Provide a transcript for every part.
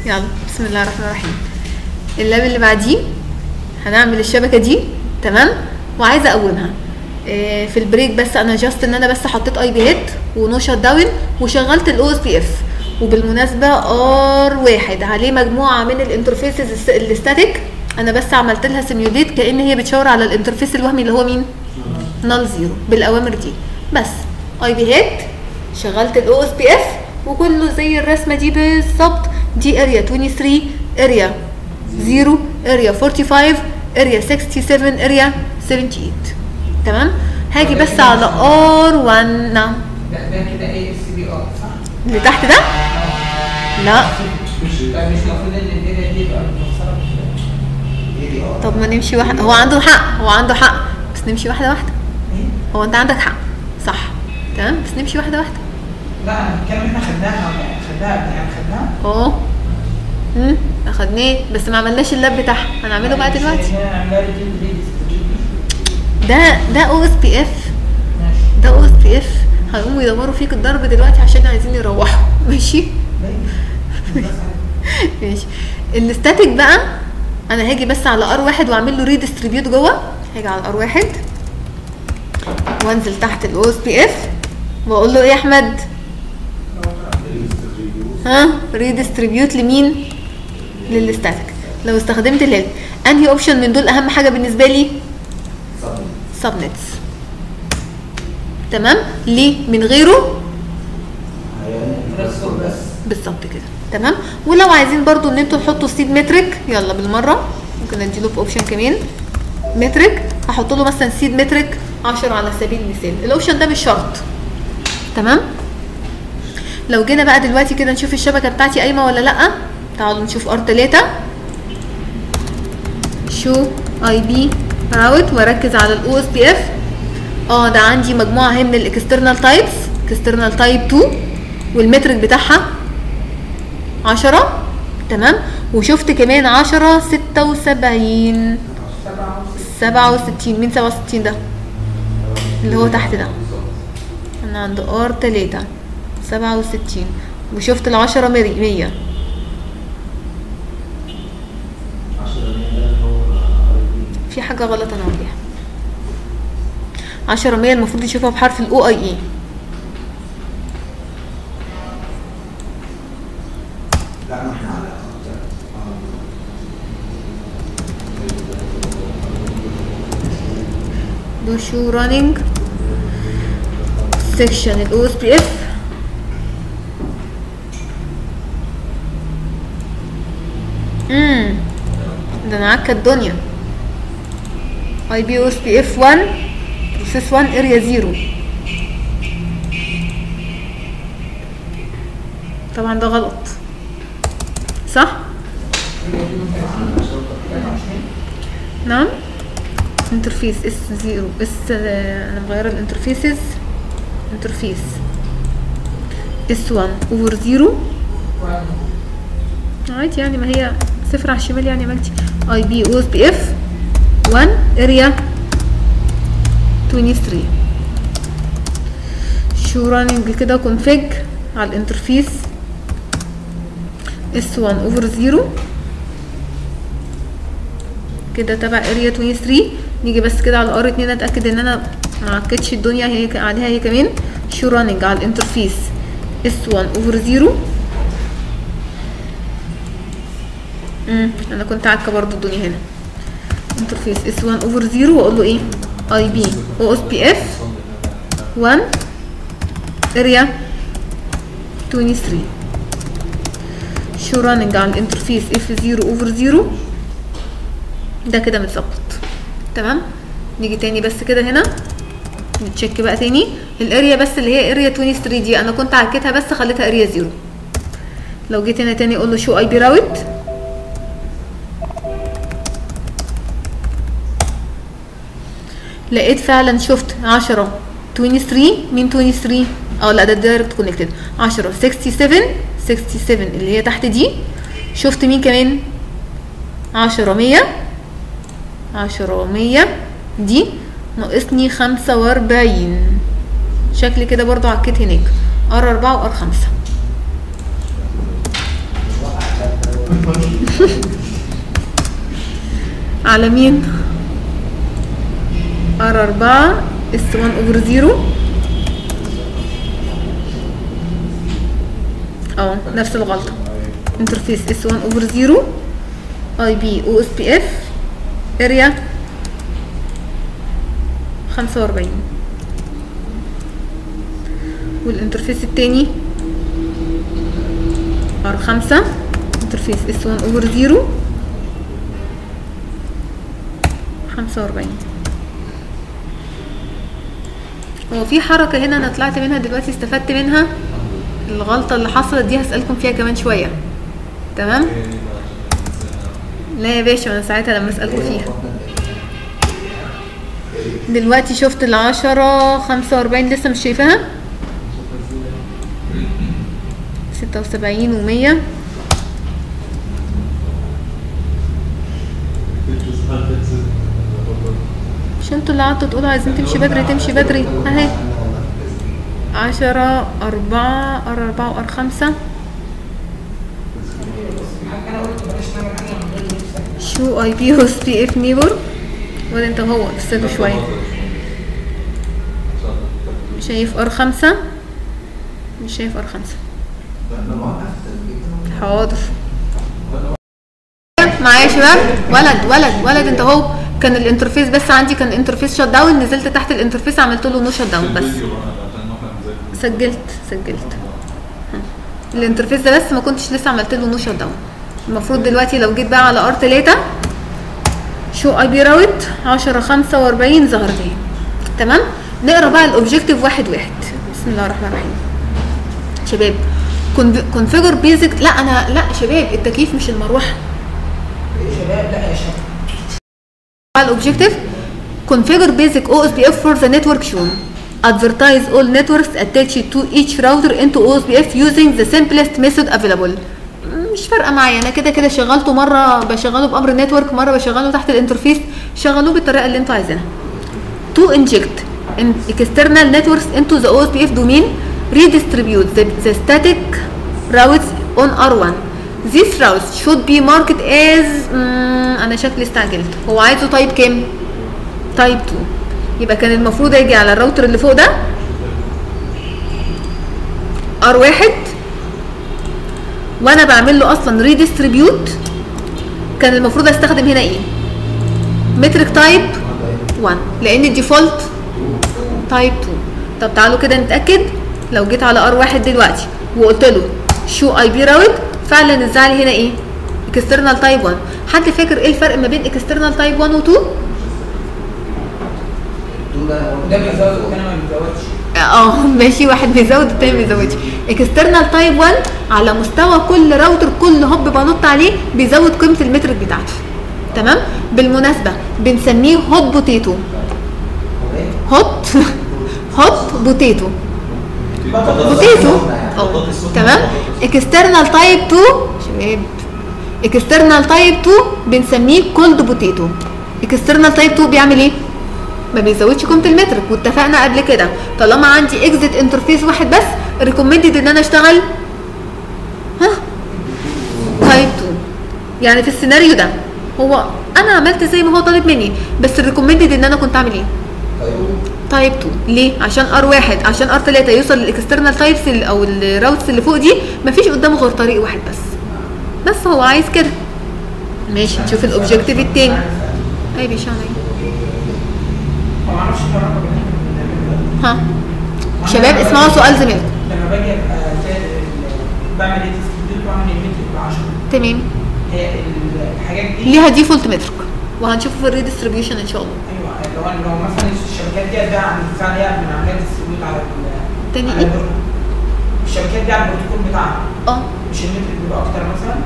يلا بسم الله الرحمن الرحيم اللاب اللي بعديه هنعمل الشبكه دي تمام وعايزه اقومها إيه، في البريك بس انا جاست ان انا بس حطيت اي بي هيد ونو شات داون وشغلت الاو اس بي اف وبالمناسبه ار واحد عليه مجموعه من الانترفيسز الس- الستاتيك انا بس عملت لها سيميوليت كان هي بتشاور على الانترفيس الوهمي اللي هو مين نال زيرو بالاوامر دي بس اي بي هيد شغلت الاو اس بي اف وكله زي الرسمه دي بالظبط دي اريا 23 اريا 0 اريا 45 اريا 67 اريا 78 تمام هاجي بس على ار 1 نعم ده ده كده ايه اس بي ار صح؟ اللي تحت ده لا طيب مش المفروض ان الدنيا دي تبقى متوصله ايه دي ار طب ما نمشي واحد هو عنده حق هو عنده حق بس نمشي واحده واحده هو انت عندك حق صح تمام بس نمشي واحده واحده لا انا بتكلم احنا خدناها خدناها يعني خدناها اه امم اخدناه بس ما عملناش اللاب بتاعها هنعمله بقى دلوقتي ده ده او اس بي اف ماشي ده او اس بي اف هيقوموا يدوروا فيك الضرب دلوقتي عشان عايزين يروحوا ماشي ماشي الاستاتيك بقى انا هاجي بس على ار واحد واعمل له ريديستريبيوت جوه هاجي على ار واحد وانزل تحت الاو اس بي اف واقول له ايه يا احمد ها ريديستريبيوت لمين للاستاتيك لو استخدمت الليل انهي اوبشن من دول اهم حاجه بالنسبه لي سبنتس تمام ليه من غيره بس بالظبط كده تمام ولو عايزين برضو ان انتوا تحطوا سيد مترك يلا بالمره ممكن اديله في اوبشن كمان مترك هحط له مثلا سيد مترك 10 على سبيل المثال الاوبشن ده مش شرط تمام لو جينا بقى دلوقتي كده نشوف الشبكه بتاعتي قايمه ولا لا تعالوا نشوف ار 3 شو اي بي راوت واركز على الاو اس بي اف اه ده عندي مجموعه اهي من الاكسترنال تايبس اكسترنال تايب 2 والمترك بتاعها 10 تمام وشفت كمان 10 76 67 مين 67 ده اللي هو تحت ده انا عند ار 3 67 وشفت ال 10 100 في حاجة غلط انا عاملاها 10 100 المفروض يشوفها بحرف الاو اي اي لا ما احنا على دو شو رانينج سيكشن الاو اس بي اف امم ده انا عكه الدنيا اي بي او اس بي اف 1 بروسيس 1 اريا 0 طبعا ده غلط صح نعم انترفيس اس زيرو اس انا مغيره الانترفيسز انترفيس اس 1 اوفر زيرو عادي يعني ما هي صفر على الشمال يعني عملتي اي بي او اس بي اف 1 اريا 23 شو راننج كده كونفيج على الانترفيس اس 1 اوفر زيرو كده تبع اريا 23 نيجي بس كده على ار 2 اتاكد ان انا ما عكتش الدنيا هي ك- عليها هي كمان شو راننج على الانترفيس اس 1 اوفر زيرو امم انا كنت عاكه برضو الدنيا هنا انترفيس اس 1 اوفر زيرو واقول له ايه اي بي او اس بي اف 1 اريا 23 شو راننج على الانترفيس اف 0 اوفر 0 ده كده متظبط تمام نيجي تاني بس كده هنا نتشيك بقى تاني الاريا بس اللي هي اريا 23 دي انا كنت عكيتها بس خليتها اريا 0 لو جيت هنا تاني اقول له شو اي بي راوت لقيت فعلا شفت 10 23 مين 23 اه لا ده دايركت كونكتد 10 67 67 اللي هي تحت دي شفت مين كمان 10 100 10 100 دي ناقصني 45 شكل كده برضو عكيت هناك ار 4 وار 5 على مين ار 4 اس 1 اوفر 0 اه نفس الغلطه انترفيس اس 1 اوفر 0 اي بي او اس بي اف اريا 45 والانترفيس التاني ار 5 انترفيس اس 1 اوفر 0 45 هو في حركة هنا أنا طلعت منها دلوقتي استفدت منها الغلطة اللي حصلت دي هسألكم فيها كمان شوية تمام؟ لا يا باشا أنا ساعتها لما أسألكم فيها دلوقتي شفت العشرة خمسة وأربعين لسه مش شايفاها ستة وسبعين ومية مش انتوا اللي قعدتوا تقولوا عايزين تمشي بدري تمشي بدري اهي عشرة أربعة ار أربعة وار خمسة حتى انا قلت بلاش نعمل حاجه من غير نفسك شو اي بي او اس بي اف نيبر ولا انت هو افصلوا شوية شايف ار خمسة مش شايف ار خمسة حاضر معايا يا شباب ولد ولد ولد انت اهو كان الانترفيس بس عندي كان الانترفيس شات داون نزلت تحت الانترفيس عملت له نو شات داون بس سجلت سجلت ها. الانترفيس ده بس ما كنتش لسه عملت له نو شات داون المفروض دلوقتي لو جيت بقى على ار 3 شو اي بي راوت 10 45 ظهر لي تمام نقرا بقى الاوبجيكتيف واحد واحد بسم الله الرحمن الرحيم شباب كونفيجر بيزك لا انا لا شباب التكييف مش المروحه شباب لا يا شباب الاوبجيكتيف configure basic OSPF for the network shown advertise all networks attached to each router into OSPF using the simplest method available مش فارقه معايا انا كده كده شغلته مره بشغله بامر النتورك مره بشغله تحت الانترفيس شغلوه بالطريقه اللي انتوا عايزينها to inject in external networks into the OSPF domain redistribute the, the static routes on R1 these routes should be marked as مم، انا شكلي استعجلت هو عايزه تايب كام تايب 2 يبقى كان المفروض اجي على الراوتر اللي فوق ده R1 وانا بعمل له اصلا ريديستريبيوت كان المفروض استخدم هنا ايه مترك تايب 1 لان الديفولت تايب 2 طب تعالوا كده نتاكد لو جيت على ار واحد دلوقتي وقلت له شو اي بي راوت فعلا نزع لي هنا ايه اكسترنال تايب 1 حد فاكر ايه الفرق ما بين اكسترنال تايب 1 و 2 ده بيزود والتاني ما بيزودش اه ماشي واحد بيزود التاني ما بيزودش اكسترنال تايب 1 على مستوى كل راوتر كل هوب بنط عليه بيزود قيمه المترك بتاعته تمام بالمناسبه بنسميه هوت بوتيتو هوت هوت بوتيتو بوتيتو اه تمام اكسترنال تايب 2 شباب اكسترنال تايب 2 بنسميه كولد بوتيتو اكسترنال تايب 2 بيعمل ايه ما بيزودش قيمه المترك واتفقنا قبل كده طالما عندي اكزيت انترفيس واحد بس ريكومندد ان انا اشتغل ها تايب 2 يعني في السيناريو ده هو انا عملت زي ما هو طالب مني بس الريكومندد ان انا كنت اعمل ايه تايب 2 ليه عشان ار واحد عشان ار 3 يوصل للاكسترنال تايبس او الراوتس اللي فوق دي مفيش قدامه غير طريق واحد بس بس هو عايز كده ماشي نشوف الاوبجيكتيف التاني اي بيشان ايه ما اعرفش الفرق بين ال- ها شباب اسمعوا سؤال زميلكم لما باجي ابقى زي ال- بعمل ايه تسجيل بعمل المتر ب 10 تمام هي ال- الحاجات دي ليها ديفولت مترك وهنشوفه في الريديستريبيوشن ان شاء الله ايوه لو انا لو مثلا الشبكات دي ده عم بتدفع ليها من عمليات السجود على ال- تاني على إيه؟ البر- الشبكات دي على البروتوكول بتاعها اه مش المتر بيبقى اكتر مثلا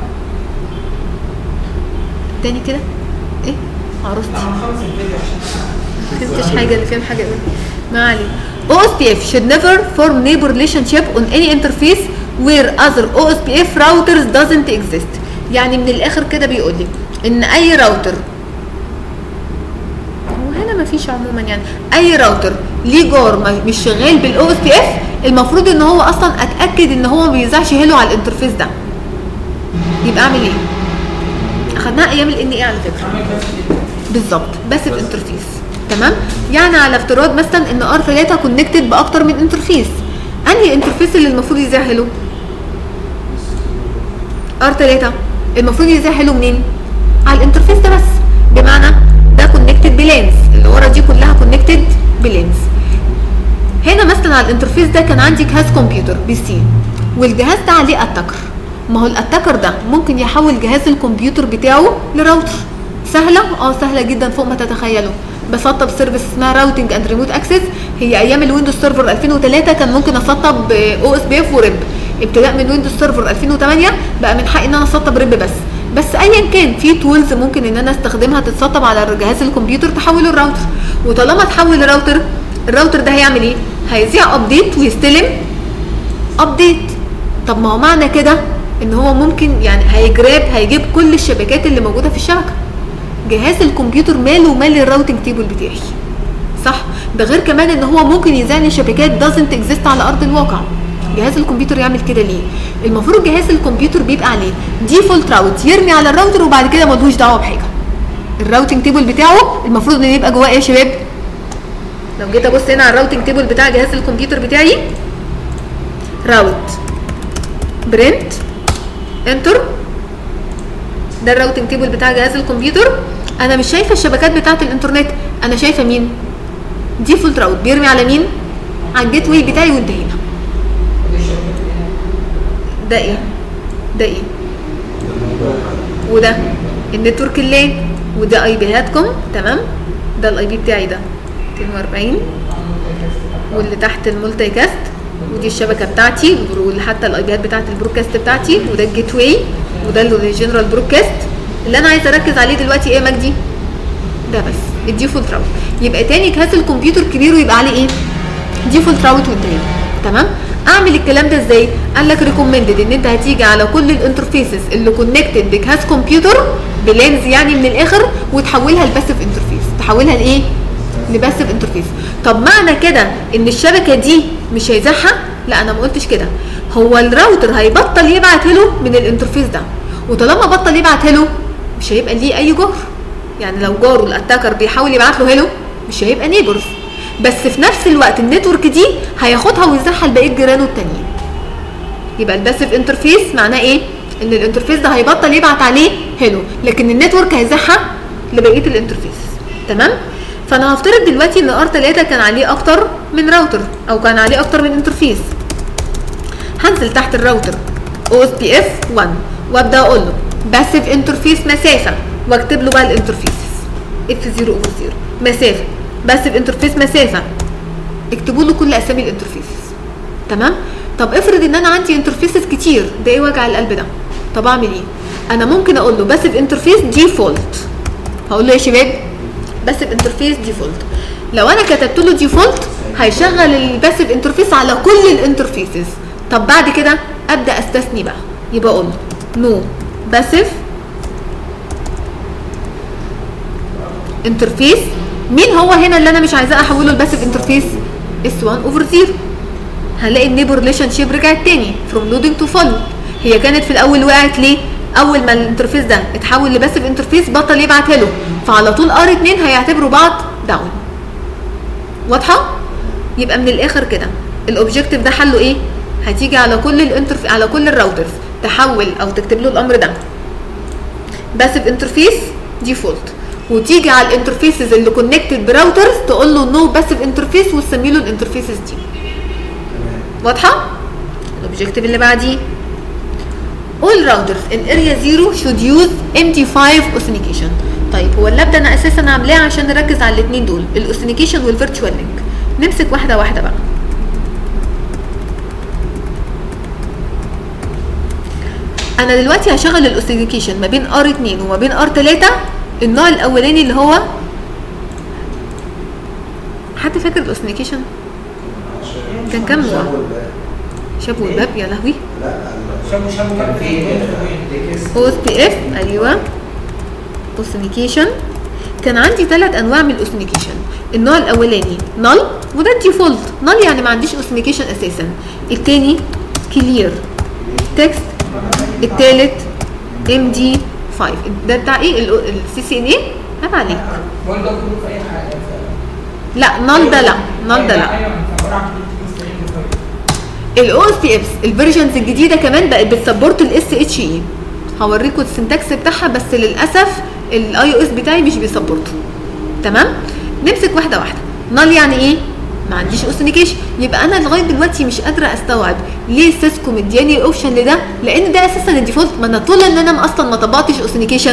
تاني كده ايه عروستي لا هنخلص الفيديو عشان ما فهمتش حاجه اللي فاهم حاجه يقول ما علينا OSPF should never form neighbor relationship on any interface where other OSPF routers doesn't exist يعني من الاخر كده بيقول لي ان اي راوتر هو هنا مفيش عموما يعني اي راوتر ليه جار ما- مش شغال بالاو اس بي اف المفروض ان هو اصلا اتاكد ان هو ما بيذاعش هيلو على الانترفيس ده يبقى اعمل ايه اخدناها ايام الان اي على فكره عمل بس كده. بالظبط بس في انترفيس تمام يعني على افتراض مثلا ان ار 3 كونكتد باكتر من انترفيس انهي انترفيس اللي المفروض يذاع له ار 3 المفروض يذاع له منين على الانترفيس ده بس بمعنى ده كونكتد بلينز اللي ورا دي كلها كونكتد بلينز هنا مثلا على الانترفيس ده كان عندي جهاز كمبيوتر بي سي والجهاز ده عليه اتاكر ما هو الاتاكر ده ممكن يحول جهاز الكمبيوتر بتاعه لراوتر سهله اه سهله جدا فوق ما تتخيلوا بسطب سيرفيس اسمها راوتنج اند ريموت اكسس هي ايام الويندوز سيرفر 2003 كان ممكن اسطب او اس بي اف وريب ابتداء من ويندوز سيرفر 2008 بقى من حقي ان انا اسطب ريب بس بس ايا كان في تولز ممكن ان انا استخدمها تتسطب على جهاز الكمبيوتر تحوله الراوتر وطالما تحول الراوتر الراوتر ده هيعمل ايه هيذيع ابديت ويستلم ابديت طب ما هو معنى كده ان هو ممكن يعني هيجراب هيجيب كل الشبكات اللي موجوده في الشبكه جهاز الكمبيوتر ماله ومال الراوتنج تيبل بتاعي صح ده غير كمان ان هو ممكن يزاني شبكات دازنت اكزيست على ارض الواقع جهاز الكمبيوتر يعمل كده ليه المفروض جهاز الكمبيوتر بيبقى عليه ديفولت راوت يرمي على الراوتر وبعد كده ملهوش دعوه بحاجه الراوتنج تيبل بتاعه المفروض ان يبقى جواه ايه يا شباب لو جيت ابص هنا على الراوتنج تيبل بتاع جهاز الكمبيوتر بتاعي راوت برنت انتر ده الراوتنج تيبل بتاع جهاز الكمبيوتر انا مش شايفه الشبكات بتاعه الانترنت انا شايفه مين ديفولت راوت بيرمي على مين على الجيت واي بتاعي وانتهينا ودي الشبكات اللي هنا. ده ايه ده ايه وده النتورك اللين وده اي بيهاتكم تمام ده الاي بي بتاعي ده 240 واللي تحت المولتي كاست ودي الشبكه بتاعتي واللي حتى الاي بيات بتاعت البروكاست بتاعتي وده الجيت واي وده الجنرال بروكاست اللي انا عايزه اركز عليه دلوقتي ايه يا مجدي ده بس الديفولت راوت يبقى تاني جهاز الكمبيوتر كبير ويبقى عليه ايه ديفولت راوت وانتهينا تمام اعمل الكلام ده ازاي قال لك ريكومندد ان انت هتيجي على كل الانترفيسز اللي كونكتد بجهاز كمبيوتر بلينز يعني من الاخر وتحولها لباسيف انترفيس تحولها لايه لباسيف انترفيس طب معنى كده ان الشبكه دي مش هيزحها لا انا ما قلتش كده هو الراوتر هيبطل يبعت له من الانترفيس ده وطالما بطل يبعت له مش هيبقى ليه اي جهر يعني لو جاره الاتاكر بيحاول يبعت له هيلو مش هيبقى نيبرز بس في نفس الوقت النتورك دي هياخدها ويزحها لبقيه جيرانه التانيين يبقى الباسيف انترفيس معناه ايه ان الانترفيس ده هيبطل يبعت عليه هيلو لكن النتورك هيزحها لبقيه الانترفيس تمام فانا هفترض دلوقتي ان ار 3 كان عليه اكتر من راوتر او كان عليه اكتر من انترفيس هنزل تحت الراوتر او اس بي اف 1 وابدا اقول له باسيف انترفيس مسافه واكتب له بقى الانترفيسز اف 0 اوفر 0 مسافه باسيف انترفيس مسافه اكتبوا له كل اسامي الانترفيسز تمام طب افرض ان انا عندي انترفيسز كتير ده ايه وجع القلب ده طب اعمل ايه انا ممكن اقول له باسيف انترفيس ديفولت هقول له يا شباب باسيف انترفيس ديفولت لو انا كتبت له ديفولت هيشغل الباسيف انترفيس على كل الانترفيسز طب بعد كده ابدا استثني بقى يبقى اقول له نو باسيف انترفيس مين هو هنا اللي انا مش عايزاه احوله لباسيف انترفيس اس 1 اوفر 0 هنلاقي النيبر ريليشن شيب رجعت تاني فروم لودنج تو فولو هي كانت في الاول وقعت ليه اول ما الانترفيس ده اتحول لباسيف انترفيس بطل يبعت له فعلى طول ار 2 هيعتبروا بعض داون واضحه يبقى من الاخر كده الاوبجيكتيف ده حله ايه هتيجي على كل الانترف على كل الراوترز تحول او تكتب له الامر ده باسيف انترفيس ديفولت وتيجي على الانترفيسز اللي كونكتد براوترز تقول له نو باسيف انترفيس وتسمي له الانترفيسز دي واضحه الاوبجيكتيف اللي بعديه all routers in area 0 should use MD5 authentication طيب هو اللاب ده انا اساسا عاملاه عشان نركز على الاثنين دول الاوثنيكيشن والفيرتشوال لينك نمسك واحده واحده بقى انا دلوقتي هشغل الاوثنيكيشن ما بين ار 2 وما بين ار 3 النوع الاولاني اللي هو حد فاكر الاوثنيكيشن كان كام نوع؟ شاب والباب يا لهوي لا شابو شابو كان في تكست او اس بي اف ايوه اوثنيكيشن كان عندي ثلاث انواع من الاوثنيكيشن النوع الاولاني نل وده الديفولت نل يعني ما عنديش اوثنيكيشن اساسا الثاني كلير تكست الثالث ام دي 5 ده بتاع ايه السي سي ان اي عيب عليك برضه كله في اي حاجه لا نال ده لا نال ده لا ايوه انت عباره عن الاو اس بي اف الفيرجنز الجديده كمان بقت بتسبورت الاس اتش اي هوريكم السنتكس بتاعها بس للاسف الاي او اس بتاعي مش بيسبورته تمام نمسك واحده واحده نال يعني ايه ما عنديش اوثنيكيشن يبقى انا لغايه دلوقتي مش قادره استوعب ليه سيسكو مدياني الاوبشن لده لان ده اساسا الديفولت ما انا طول ان انا اصلا ما طبقتش اوثنيكيشن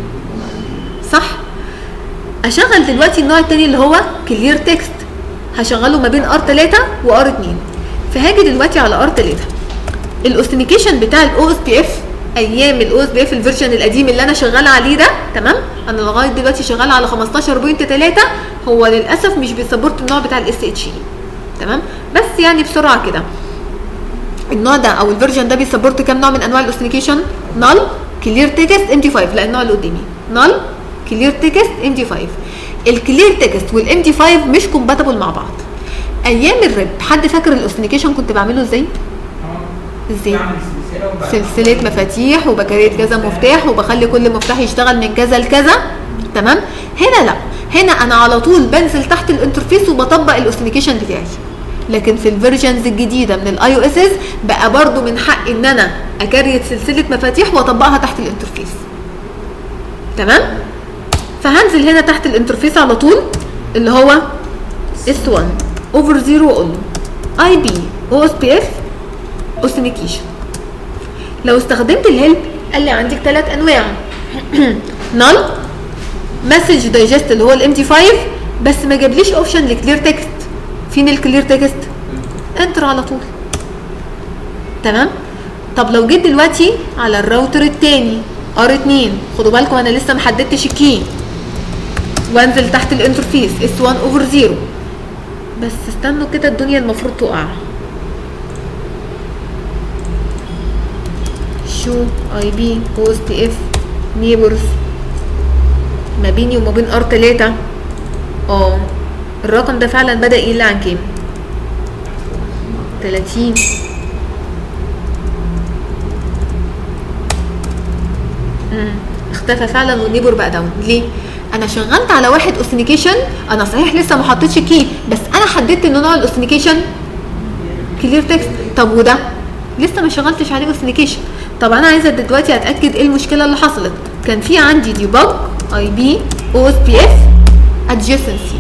صح اشغل دلوقتي النوع التاني اللي هو كلير تكست هشغله ما بين ار 3 وار 2 فهاجي دلوقتي على ار 3 الاوثنيكيشن بتاع الاو اس بي اف ايام الاو اس بي اف الفيرجن القديم اللي انا شغاله عليه ده تمام انا لغايه دلوقتي شغاله على 15.3 هو للاسف مش بيسبورت النوع بتاع الاس اتش اي تمام بس يعني بسرعه كده النوع ده او الفيرجن ده بيسبورت كام نوع من انواع الاوثنيكيشن نال كلير تكست ام دي 5 لا النوع اللي قدامي نال كلير تكست ام دي 5 الكلير تكست والام دي 5 مش كومباتبل مع بعض ايام الريب حد فاكر الاوثنيكيشن كنت بعمله ازاي ازاي بعمل سلسله وبعد- سلسله مفاتيح وبكريت كذا مفتاح وبخلي كل مفتاح يشتغل من كذا لكذا تمام هنا لا هنا انا على طول بنزل تحت الانترفيس وبطبق الاوثنيكيشن بتاعي لكن في الفيرجنز الجديده من الاي او اس بقى برضو من حق ان انا اكريت سلسله مفاتيح واطبقها تحت الانترفيس تمام فهنزل هنا تحت الانترفيس على طول اللي هو اس 1 اوفر 0 اقول له اي بي او اس بي اف اوثنيكيشن لو استخدمت الهيلب قال لي عندك ثلاث انواع نال مسج دايجست اللي هو الام دي 5 بس ما جابليش اوبشن لكلير تكست فين الكلير تكست انتر على طول تمام طب لو جيت دلوقتي على الراوتر التاني ار 2 خدوا بالكم انا لسه محددتش الكي وانزل تحت الانترفيس اس 1 اوفر 0 بس استنوا كده الدنيا المفروض تقع شو اي بي او اس بي اف نيبرز ما بيني وما بين ار 3 اه الرقم ده فعلا بدا يقل عن كام 30 امم اختفى فعلا والنيبر بقى داون ليه انا شغلت على واحد اوثنيكيشن انا صحيح لسه ما حطيتش كي بس انا حددت ان نوع الاوثنيكيشن كلير تكست طب وده لسه ما شغلتش عليه اوثنيكيشن طب انا عايزه دلوقتي اتاكد ايه المشكله اللي حصلت كان في عندي ديباج اي بي او اس بي اف adjacency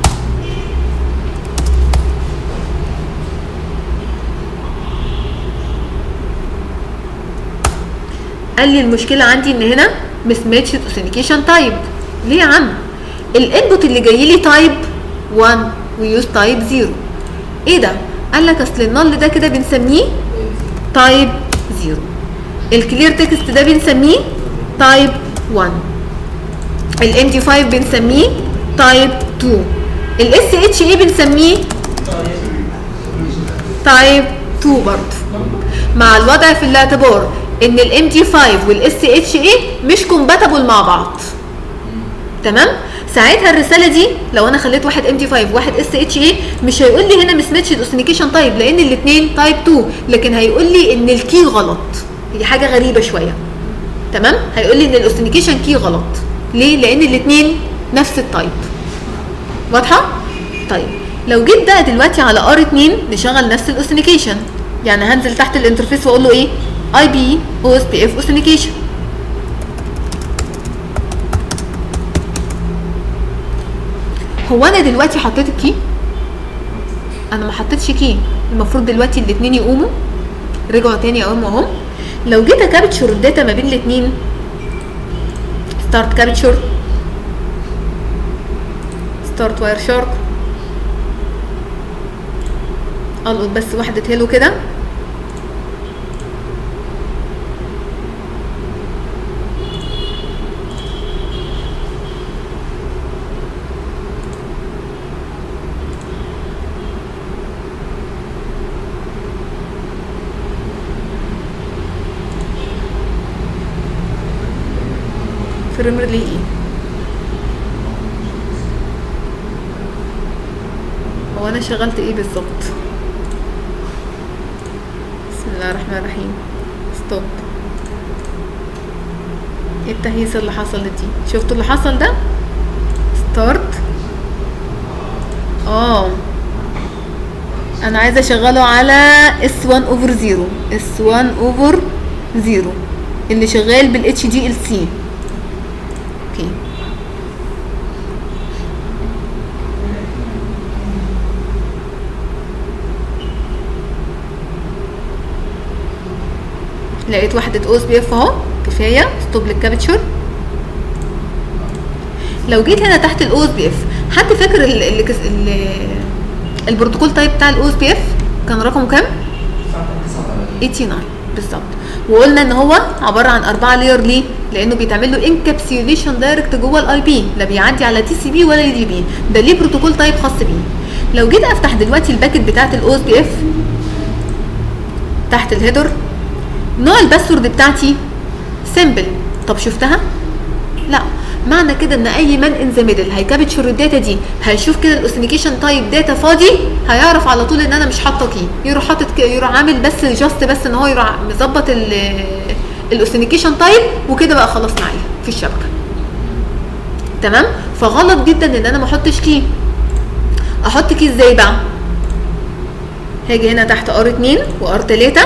قال لي المشكله عندي ان هنا مس ماتش اوثنيكيشن تايب ليه يا عم الانبوت اللي جاي لي تايب 1 ويوز تايب 0 ايه ده قال لك اصل النل ده كده بنسميه تايب 0 الكلير تكست ده بنسميه تايب 1 الام دي 5 بنسميه تايب 2 الاس اتش اي بنسميه تايب 2 برضه مع الوضع في الاعتبار ان الام دي 5 والاس اتش اي مش كومباتبل مع بعض تمام ساعتها الرساله دي لو انا خليت واحد ام دي 5 وواحد اس اتش اي مش هيقول لي هنا مس ماتش اوثنيكيشن تايب لان الاثنين تايب 2 لكن هيقول لي ان الكي غلط هي حاجه غريبه شويه تمام هيقول لي ان الاوثنيكيشن كي غلط ليه لان الاثنين نفس التايب واضحه طيب لو جيت بقى دلوقتي على ار 2 نشغل نفس الاوثنيكيشن يعني هنزل تحت الانترفيس واقول له ايه اي بي او اس بي اف اوثنيكيشن هو انا دلوقتي حطيت الكي انا ما حطيتش كي المفروض دلوقتي الاثنين يقوموا رجعوا تاني اهم اهم لو جيت اكابتشر الداتا ما بين الاثنين ستارت كابتشر ستارت واير شارك القط بس واحدة هيلو كده فريم ريلي ايه هو انا شغلت ايه بالظبط بسم الله الرحمن الرحيم ستوب ايه التهيسه اللي حصلت دي شفتوا اللي حصل ده ستارت اه انا عايزه اشغله على اس 1 اوفر 0 اس 1 اوفر 0 اللي شغال بالاتش دي ال سي اوكي لقيت وحدة او اس بي اف اهو كفاية ستوب للكابتشر لو جيت هنا تحت الاو اس بي اف حد فاكر ال ال ال البروتوكول تايب بتاع الاو اس بي اف كان رقمه كام؟ 89 بالظبط وقلنا ان هو عباره عن اربعه لاير ليه؟ لانه بيتعمل له انكابسيوليشن دايركت جوه الاي بي لا بيعدي على تي سي بي ولا يو دي بي ده ليه بروتوكول تايب خاص بيه لو جيت افتح دلوقتي الباكت بتاعت الاو اس بي اف تحت الهيدر نوع الباسورد بتاعتي سيمبل طب شفتها؟ لا معنى كده ان اي مان ان ذا ميدل هيكابتشر الداتا دي هيشوف كده الاوثنيكيشن تايب داتا فاضي هيعرف على طول ان انا مش حاطه كي يروح حاطط كي يروح عامل بس جاست بس ان هو يروح مظبط الاوثنيكيشن تايب وكده بقى خلاص معايا في الشبكه تمام فغلط جدا ان انا ما احطش كي احط كي ازاي بقى هاجي هنا تحت ار 2 وار 3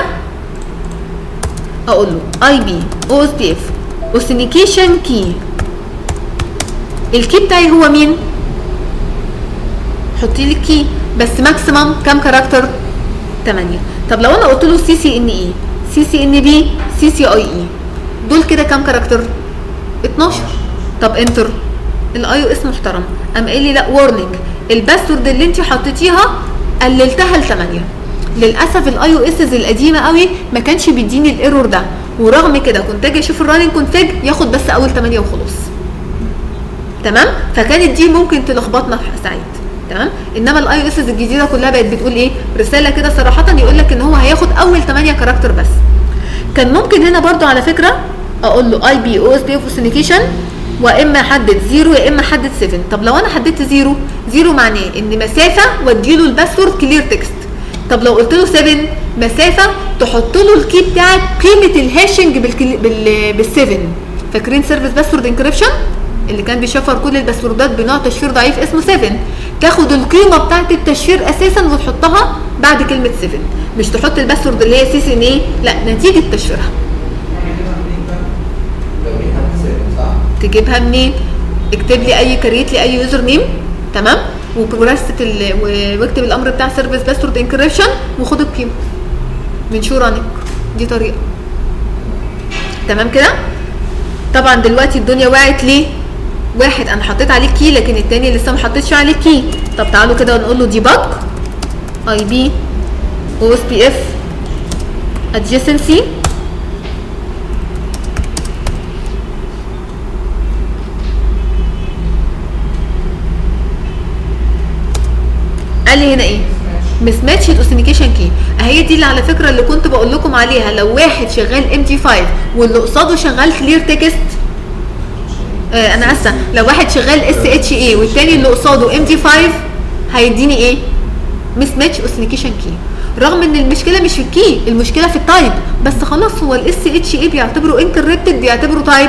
اقول له اي بي او اس بي اف اوثنيكيشن كي الكي بتاعي هو مين حطي لي الكي بس ماكسيمم كام كاركتر 8 طب لو انا قلت له سي سي ان اي سي سي ان بي سي سي اي اي دول كده كام كاركتر 12 طب انتر الاي او اس محترم قام قايل لي لا وارنينج الباسورد اللي انت حطيتيها قللتها ل 8 للاسف الاي او اس القديمه قوي ما كانش بيديني الايرور ده ورغم كده كنت اجي اشوف الراننج كونفيج ياخد بس اول 8 وخلاص تمام فكانت دي ممكن تلخبطنا في ساعات تمام انما الاي او اس الجديده كلها بقت بتقول ايه رساله كده صراحه يقول لك ان هو هياخد اول 8 كاركتر بس كان ممكن هنا برضو على فكره اقول له اي بي او اس بي اوثنيكيشن واما احدد زيرو يا اما احدد 7 طب لو انا حددت زيرو زيرو معناه ان مسافه واديله الباسورد كلير تكست طب لو قلت له 7 مسافه تحط له الكي بتاعك قيمه الهاشنج بالكلي... بال بال 7 فاكرين سيرفيس باسورد انكريبشن اللي كان بيشفر كل الباسوردات بنوع تشفير ضعيف اسمه 7 تاخد القيمه بتاعت التشفير اساسا وتحطها بعد كلمه 7 مش تحط الباسورد اللي هي سي سي ان ايه لا نتيجه تشفيرها تجيبها منين اكتب لي اي كريت لي اي يوزر نيم تمام وبروست ال... واكتب الامر بتاع سيرفيس باسورد انكريبشن وخد القيمه من شو رانك دي طريقه تمام كده طبعا دلوقتي الدنيا وقعت ليه واحد انا حطيت عليه كي لكن التاني لسه ما حطيتش عليه كي طب تعالوا كده نقول له ديباج اي بي او اس بي اف adjacency قال لي هنا ايه مس ماتش الاوثنيكيشن كي اهي دي اللي على فكره اللي كنت بقول لكم عليها لو واحد شغال ام تي 5 واللي قصاده شغال كلير تكست آه انا اسفه لو واحد شغال اس اتش اي والتاني اللي قصاده ام تي 5 هيديني ايه مس ماتش اوثنيكيشن كي رغم ان المشكله مش في الكي المشكله في التايب بس خلاص هو الاس اتش اي بيعتبره انكريبتد بيعتبره تايب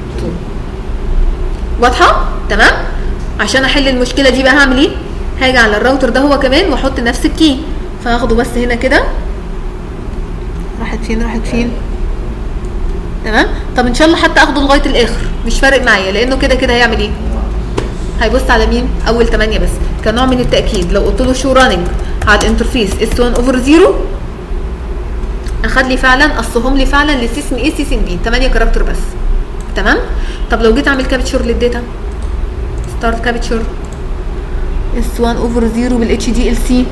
واضحه تمام عشان احل المشكله دي بقى هعمل ايه هاجي على الراوتر ده هو كمان واحط نفس الكي فهاخده بس هنا كده راحت فين راحت فين تمام طب ان شاء الله حتى اخده لغايه الاخر مش فارق معايا لانه كده كده هيعمل ايه هيبص على مين اول 8 بس كنوع من التاكيد لو قلت له شو راننج على الانترفيس اس 1 اوفر 0 اخد لي فعلا قصهم لي فعلا لسيسم اي سيسم بي 8 كاركتر بس تمام طب لو جيت اعمل كابتشر للداتا ستارت كابتشر اس 1 اوفر 0 بالاتش دي ال سي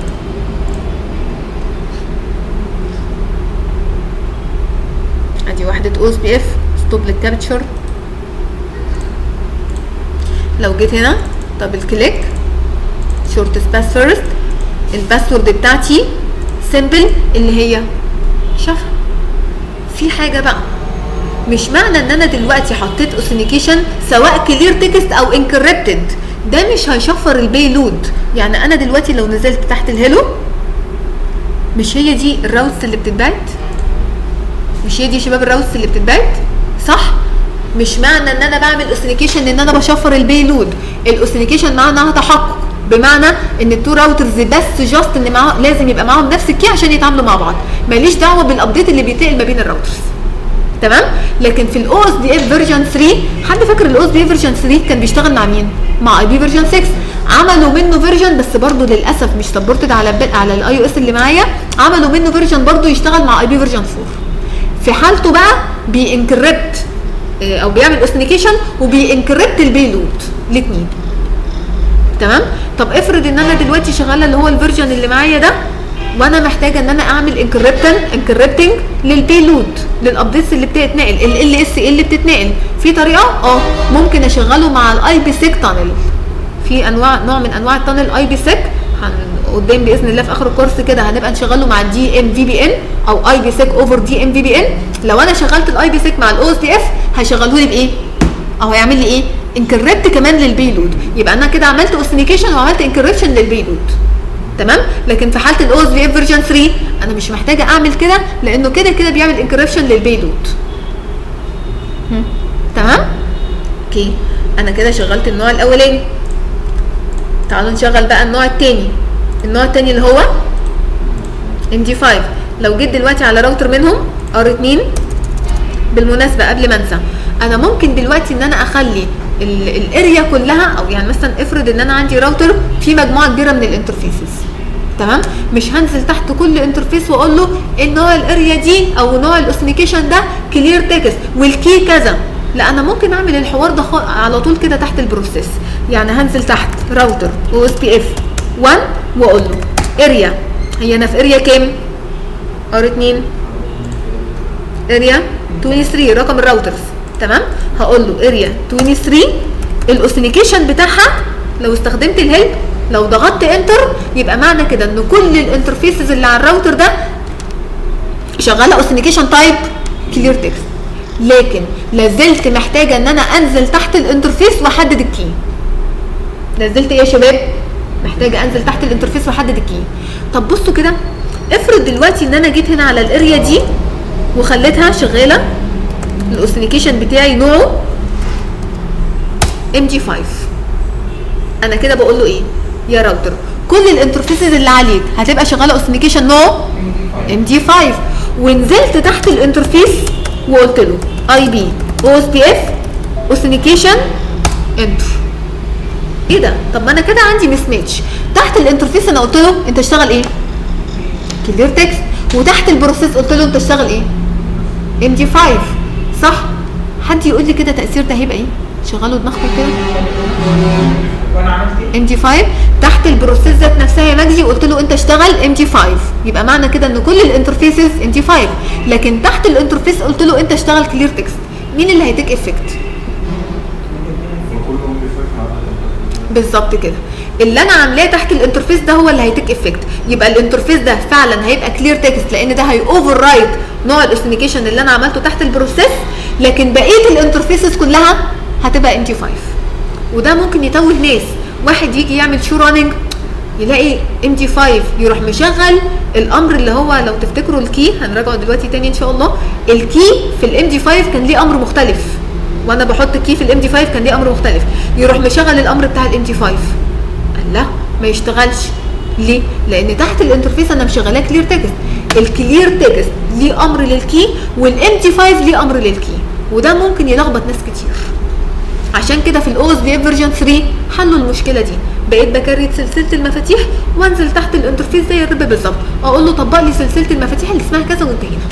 ادي وحده او اس بي اف ستوب للكابتشر لو جيت هنا دبل كليك شورت باس فيرست الباسورد بتاعتي سيمبل اللي هي شافها في حاجه بقى مش معنى ان انا دلوقتي حطيت اوثنيكيشن سواء كلير تكست او انكريبتد ده مش هيشفر البيلود يعني انا دلوقتي لو نزلت تحت الهيلو مش هي دي الراوتس اللي بتتبعت مش هي دي شباب الراوتس اللي بتتبعت صح مش معنى ان انا بعمل اوثنيكيشن ان انا بشفر البيلود الاوثنيكيشن معناها تحقق بمعنى ان التو راوترز بس جاست ان معاه لازم يبقى معاهم نفس الكي عشان يتعاملوا مع بعض ماليش دعوه بالابديت اللي بيتنقل ما بين الراوترز تمام لكن في الاو اس دي اف فيرجن 3 حد فاكر الاو اس دي اف فيرجن 3 كان بيشتغل مع مين مع اي بي فيرجن 6 عملوا منه فيرجن بس برضه للاسف مش سبورتد على الب... على الاي او اس اللي معايا عملوا منه فيرجن برضه يشتغل مع اي بي فيرجن 4 في حالته بقى بينكربت آه، او بيعمل اوثنيكيشن وبينكربت البيلود الاثنين تمام طب افرض ان انا دلوقتي شغاله اللي هو الفيرجن اللي معايا ده وانا محتاجه ان انا اعمل انكربتن انكربتنج للبيلود للابديتس اللي بتتنقل ال اس ال اللي بتتنقل في طريقه اه ممكن اشغله مع الاي بي سيك تانل في انواع نوع من انواع التانل اي بي سيك قدام باذن الله في اخر الكورس كده هنبقى نشغله مع الدي ام في بي ان او اي بي سيك اوفر دي ام في بي ان لو انا شغلت الاي بي سيك مع الاو اس دي اف هيشغله لي بايه او هيعمل لي ايه انكربت كمان للبيلود يبقى انا كده عملت اوثنيكيشن وعملت انكربشن للبيلود تمام لكن في حاله الاو اس بي اف فيرجن 3 انا مش محتاجه اعمل كده لانه كده كده بيعمل انكربشن للبيلود هم، تمام اوكي انا كده شغلت النوع الاولاني تعالوا نشغل بقى النوع الثاني النوع الثاني اللي هو ام دي 5 لو جيت دلوقتي على راوتر منهم ار 2 بالمناسبه قبل ما انسى انا ممكن دلوقتي ان انا اخلي ال- الاريا كلها او يعني مثلا افرض ان انا عندي راوتر في مجموعه كبيره من الانترفيسز تمام مش هنزل تحت كل انترفيس واقول له ان نوع الاريا دي او نوع الاوثنيكيشن ده كلير تكست والكي كذا لا انا ممكن اعمل الحوار ده خ- على طول كده تحت البروسيس يعني هنزل تحت راوتر او اس بي اف 1 واقول له اريا هي انا في اريا كام ار 2 اريا 23 رقم الراوترز تمام هقول له اريا 23 الاوثنيكيشن بتاعها لو استخدمت الهيلب لو ضغطت انتر يبقى معنى كده ان كل الانترفيسز اللي على الراوتر ده شغاله اوثنيكيشن تايب كلير تكست لكن لازلت محتاجه ان انا انزل تحت الانترفيس واحدد الكي نزلت ايه يا شباب محتاجه انزل تحت الانترفيس واحدد الكي طب بصوا كده افرض دلوقتي ان انا جيت هنا على الاريا دي وخليتها شغاله الاوثنيكيشن بتاعي نوعه ام جي 5 انا كده بقول له ايه يا راوتر كل الانترفيسز اللي عليك هتبقى شغاله اوثنيكيشن نوع ام جي 5 ونزلت تحت الانترفيس وقلت له اي بي او اس بي اف اوثنيكيشن انتر ايه ده طب ما انا كده عندي مس ماتش تحت الانترفيس انا قلت له انت اشتغل ايه كلير تكست وتحت البروسيس قلت له انت اشتغل ايه ام جي 5 صح حد يقول لي كده تاثير ده هيبقى ايه شغلوا دماغكم كده وانا عملت ايه؟ ام جي 5 تحت البروسيس ذات نفسها يا مجدي قلت له انت اشتغل ام جي 5 يبقى معنى كده ان كل الانترفيسز ام جي 5 لكن تحت الانترفيس قلت له انت اشتغل كلير تكست مين اللي هيتك افكت وكلهم بيفكروا على بالظبط كده اللي انا عاملاه تحت الانترفيس ده هو اللي هيتك افكت يبقى الانترفيس ده فعلا هيبقى كلير تكست لان ده هي اوفر رايت نوع الاوثنيكيشن اللي انا عملته تحت البروسيس لكن بقيه الانترفيسز كلها هتبقى ام تي 5 وده ممكن يتوه ناس واحد يجي يعمل شو راننج يلاقي ام تي 5 يروح مشغل الامر اللي هو لو تفتكروا الكي هنراجعه دلوقتي تاني ان شاء الله الكي في الام دي 5 كان ليه امر مختلف وانا بحط الكي في الام دي 5 كان ليه امر مختلف يروح مشغل الامر بتاع الام دي 5 قال لا ما يشتغلش ليه؟ لان تحت الانترفيس انا مشغلاه كلير تكست الكلير تكست ليه امر للكي والام تي 5 ليه امر للكي وده ممكن يلخبط ناس كتير عشان كده في الاو اس بي فيرجن 3 حلوا المشكله دي بقيت بكريت سلسله المفاتيح وانزل تحت الانترفيس زي الرب بالظبط اقول له طبق لي سلسله المفاتيح اللي اسمها كذا وانتهينا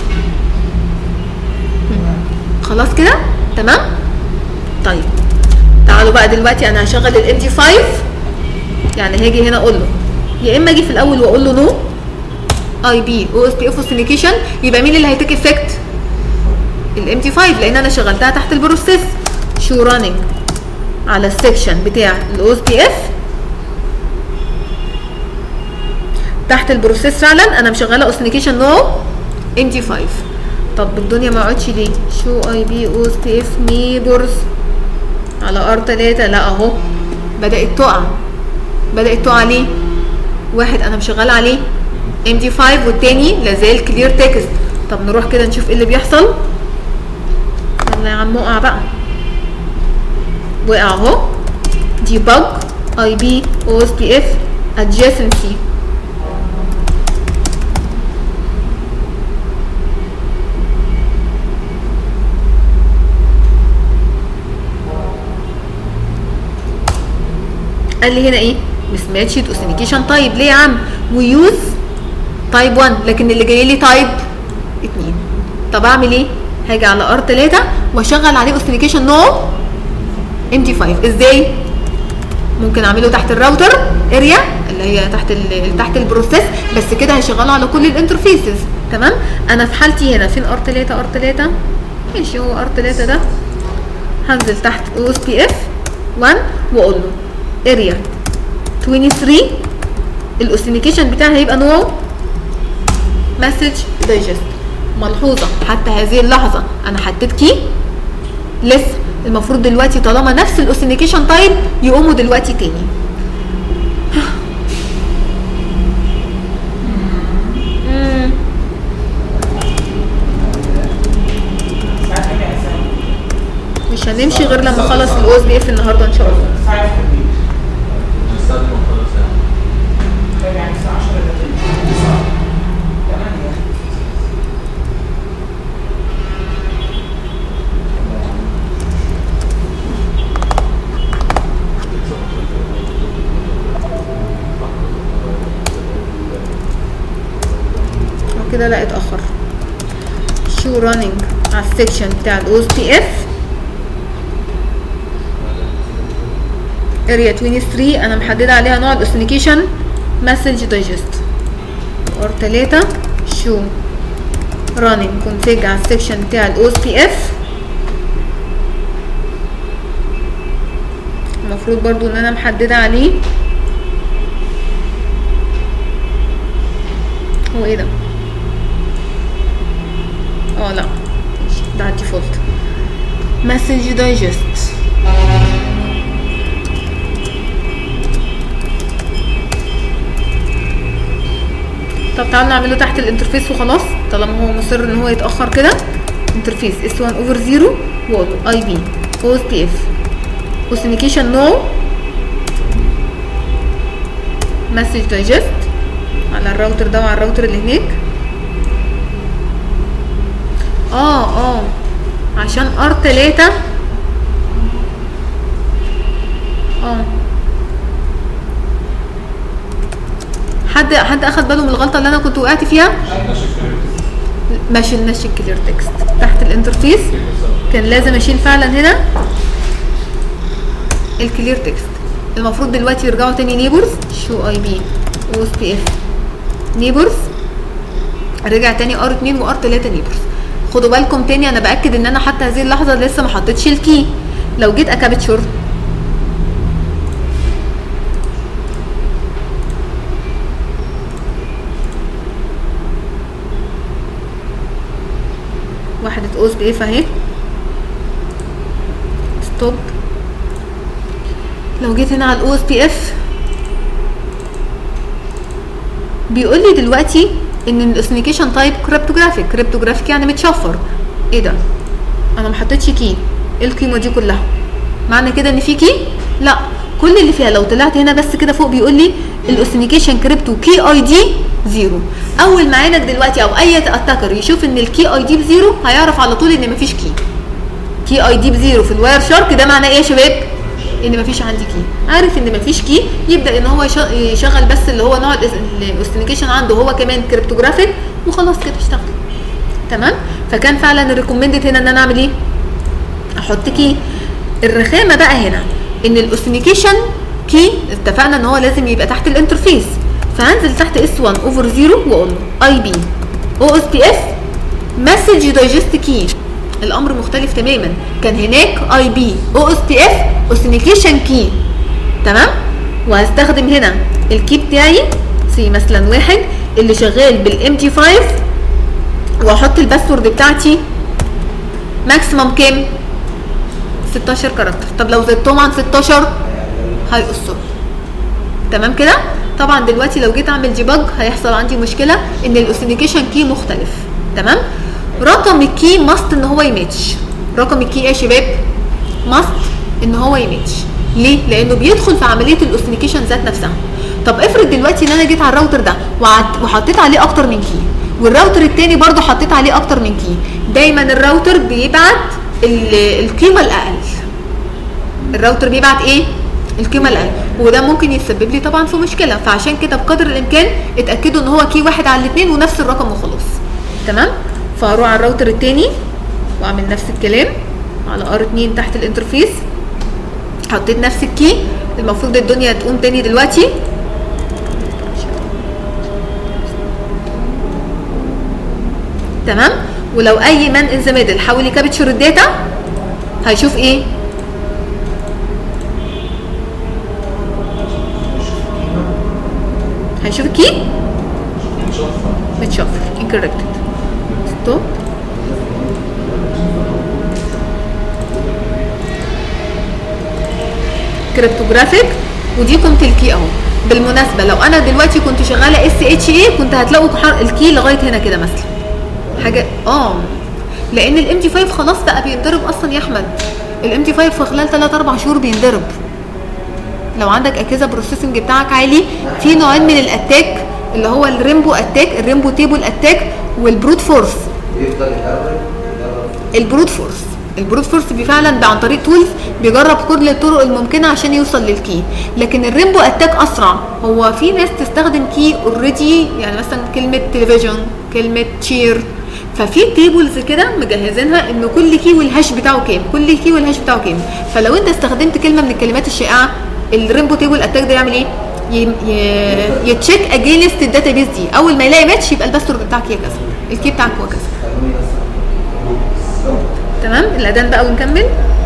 خلاص كده تمام طيب تعالوا بقى دلوقتي انا هشغل الام دي 5 يعني هاجي هنا اقول له يا اما اجي في الاول واقول له نو اي بي او اس بي اف اوثنيكيشن يبقى مين اللي هيتك افكت الام تي 5 لان انا شغلتها تحت البروسيس شو راننج على السكشن بتاع الاو اس بي اف تحت البروسيس فعلا انا مشغله اوثنيكيشن نو ام تي 5 طب الدنيا ما قعدتش ليه شو اي بي او اس بي اف نيبرز على ار 3 لا اهو بدات تقع بدات تقع ليه واحد انا مشغله عليه ام دي 5 والتاني لازال كلير تكست طب نروح كده نشوف ايه اللي بيحصل يلا يا عم اقع بقى وقع اهو debug ib ospf adjacency قال لي هنا ايه mismatched authentication type ليه يا عم ويوز تايب 1 لكن اللي جاي لي تايب 2 طب اعمل ايه هاجي على ار 3 واشغل عليه authentication نوع ام دي 5 ازاي ممكن اعمله تحت الراوتر اريا اللي هي تحت ال تحت البروسيس بس كده هيشغله على كل الانترفيسز تمام انا في حالتي هنا فين ار 3 ار 3 ماشي هو ار 3 ده هنزل تحت او اس بي اف 1 واقول له اريا 23 الاوثنيكيشن بتاعي هيبقى نوعه مسج دايجست ملحوظه حتى هذه اللحظه انا حطيت كي لسه المفروض دلوقتي طالما نفس الاوثنيكيشن تايب يقوموا دلوقتي تاني مم. ساعات كام يا اسامه؟ مش هنمشي غير لما اخلص الاو اس بي اف النهارده ان شاء الله ساعات كام؟ نستخدم خلاص يعني طيب يعني الساعه 10 دقايق 8 هو كده لا اتاخر شو راننج على السكشن بتاع الاو اس بي اف اريا 23 انا محدده عليها نوع الاوثنيكيشن مسج دايجست ار 3 شو راننج كونفيج على السكشن بتاع الاو اس بي اف المفروض برضو ان انا محدده عليه هو ايه ده اه لا ماشي، ده على الديفولت مسج دايجست طب تعالوا نعمله تحت الانترفيس وخلاص طالما هو مصر ان هو يتاخر كده انترفيس اس 1 اوفر 0 وول اي بي او اس بي اف اوثنيكيشن نو مسج دايجست على الراوتر ده وعلى الراوتر اللي هناك اه اه عشان ار 3 اه حد حد اخد باله من الغلطه اللي انا كنت وقعت فيها ما شلناش الكلير تكست تحت الانترفيس كان لازم اشيل فعلا هنا الكلير تكست المفروض دلوقتي يرجعوا تاني نيبرز شو اي بي او اس بي اف نيبرز رجع تاني ار 2 وار 3 نيبرز خدوا بالكم تاني انا باكد ان انا حتى هذه اللحظه لسه ما حطيتش الكي لو جيت اكابتشر واحدة او اس بي اف اهي ستوب لو جيت هنا على الاو اس بي اف بيقول لي دلوقتي ان الاوثنيكيشن تايب كريبتوجرافيك كريبتوجرافيك يعني متشفر ايه ده انا ما حطيتش كي ايه القيمه دي كلها معنى كده ان في كي لا كل اللي فيها لو طلعت هنا بس كده فوق بيقول لي الاوثنيكيشن كريبتو كي اي دي زيرو اول ما عينك دلوقتي او اي اتاكر يشوف ان الكي اي دي بزيرو هيعرف على طول ان مفيش كي كي اي دي بزيرو في الواير شارك ده معناه ايه يا شباب ان مفيش عندي كي عارف ان مفيش كي يبدا ان هو يش- يشغل بس اللي هو نوع الاوثنيكيشن عنده هو كمان كريبتوجرافيك وخلاص كده اشتغل تمام فكان فعلا الريكومندد هنا ان انا اعمل ايه احط كي الرخامه بقى هنا ان الاوثنيكيشن كي اتفقنا ان هو لازم يبقى تحت الانترفيس فهنزل تحت اس 1 اوفر 0 واقول له اي بي او اس بي اف مسج دايجست كي الامر مختلف تماما كان هناك اي بي او اس بي اف اوثنيكيشن كي تمام وهستخدم هنا الكي بتاعي سي مثلا واحد اللي شغال بالام تي 5 واحط الباسورد بتاعتي ماكسيمم كام 16 كاركتر طب لو زدتهم عن 16 هيقصوا تمام كده طبعا دلوقتي لو جيت اعمل ديباج هيحصل عندي مشكله ان الاوثنيكيشن كي مختلف تمام رقم الكي ماست ان هو يماتش رقم الكي ايه يا شباب ماست ان هو يماتش ليه لانه بيدخل في عمليه الاوثنيكيشن ذات نفسها طب افرض دلوقتي ان انا جيت على الراوتر ده وعد- وحطيت عليه اكتر من كي والراوتر التاني برضه حطيت عليه اكتر من كي دايما الراوتر بيبعت ال- القيمه الاقل الراوتر بيبعت ايه القيمه الاقل وده ممكن يسبب لي طبعا في مشكله فعشان كده بقدر الامكان اتاكدوا ان هو كي واحد على الاثنين ونفس الرقم وخلاص تمام فاروح على الراوتر التاني واعمل نفس الكلام على ار 2 تحت الانترفيس حطيت نفس الكي المفروض الدنيا تقوم تاني دلوقتي تمام ولو اي مان ان ذا ميدل حاول يكابتشر الداتا هيشوف ايه هيشوف الكي متشفر incorrected stop كريبتوجرافيك ودي قيمه الكي اهو بالمناسبه لو انا دلوقتي كنت شغاله اس اتش اي كنت هتلاقوا حر- الكي لغايه هنا كده مثلا حاجه اه لان الام دي 5 خلاص بقى بينضرب اصلا يا احمد الام دي 5 في خلال 3 4 شهور بينضرب لو عندك اجهزه بروسيسنج بتاعك عالي في نوعين من الاتاك اللي هو الريمبو اتاك الريمبو تيبل اتاك والبروت فورس يفضل يجرب يجرب البروت فورس البروت فورس بي فعلا ده عن طريق تولز بيجرب كل الطرق الممكنه عشان يوصل للكي لكن الريمبو اتاك اسرع هو في ناس تستخدم كي اوريدي يعني مثلا كلمه تلفزيون كلمه تشير ففي تيبلز كده مجهزينها ان كل كي والهاش بتاعه كام كل كي والهاش بتاعه كام فلو انت استخدمت كلمه من الكلمات الشائعه الريمبو تيبل اتاك ده يعمل ايه ي- ي- يتشيك اجينست الداتابيس دي اول ما يلاقي ماتش يبقى الباسورد بتاعك هي كذا الكي بتاعك هو كذا تمام الاذان بقى ونكمل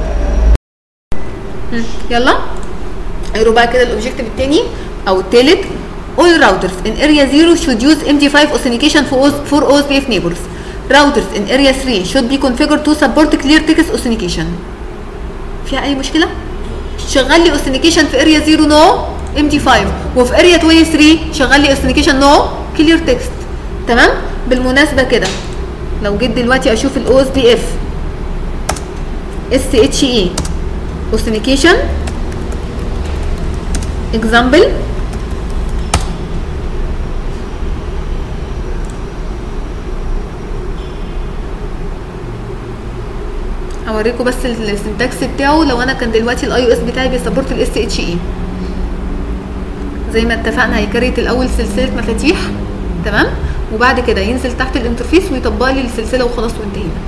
مم. يلا اقروا بقى كده الاوبجيكتيف التاني او التالت all routers in area 0 should use MD5 authentication for OS for OSPF neighbors routers in area 3 should be configured to support clear text authentication فيها اي مشكله شغل لي authentication في area 0 no MD5 وفي area 23 شغل لي authentication no clear text تمام بالمناسبه كده لو جيت دلوقتي اشوف الاو اس بي اف اس اتش اي authentication example هوريكم بس السنتكس بتاعه لو انا كان دلوقتي الاي او اس بتاعي بيسبورت الاس اتش اي زي ما اتفقنا هيكريت الاول سلسله مفاتيح تمام وبعد كده ينزل تحت الانترفيس ويطبق لي السلسله وخلاص وانتهينا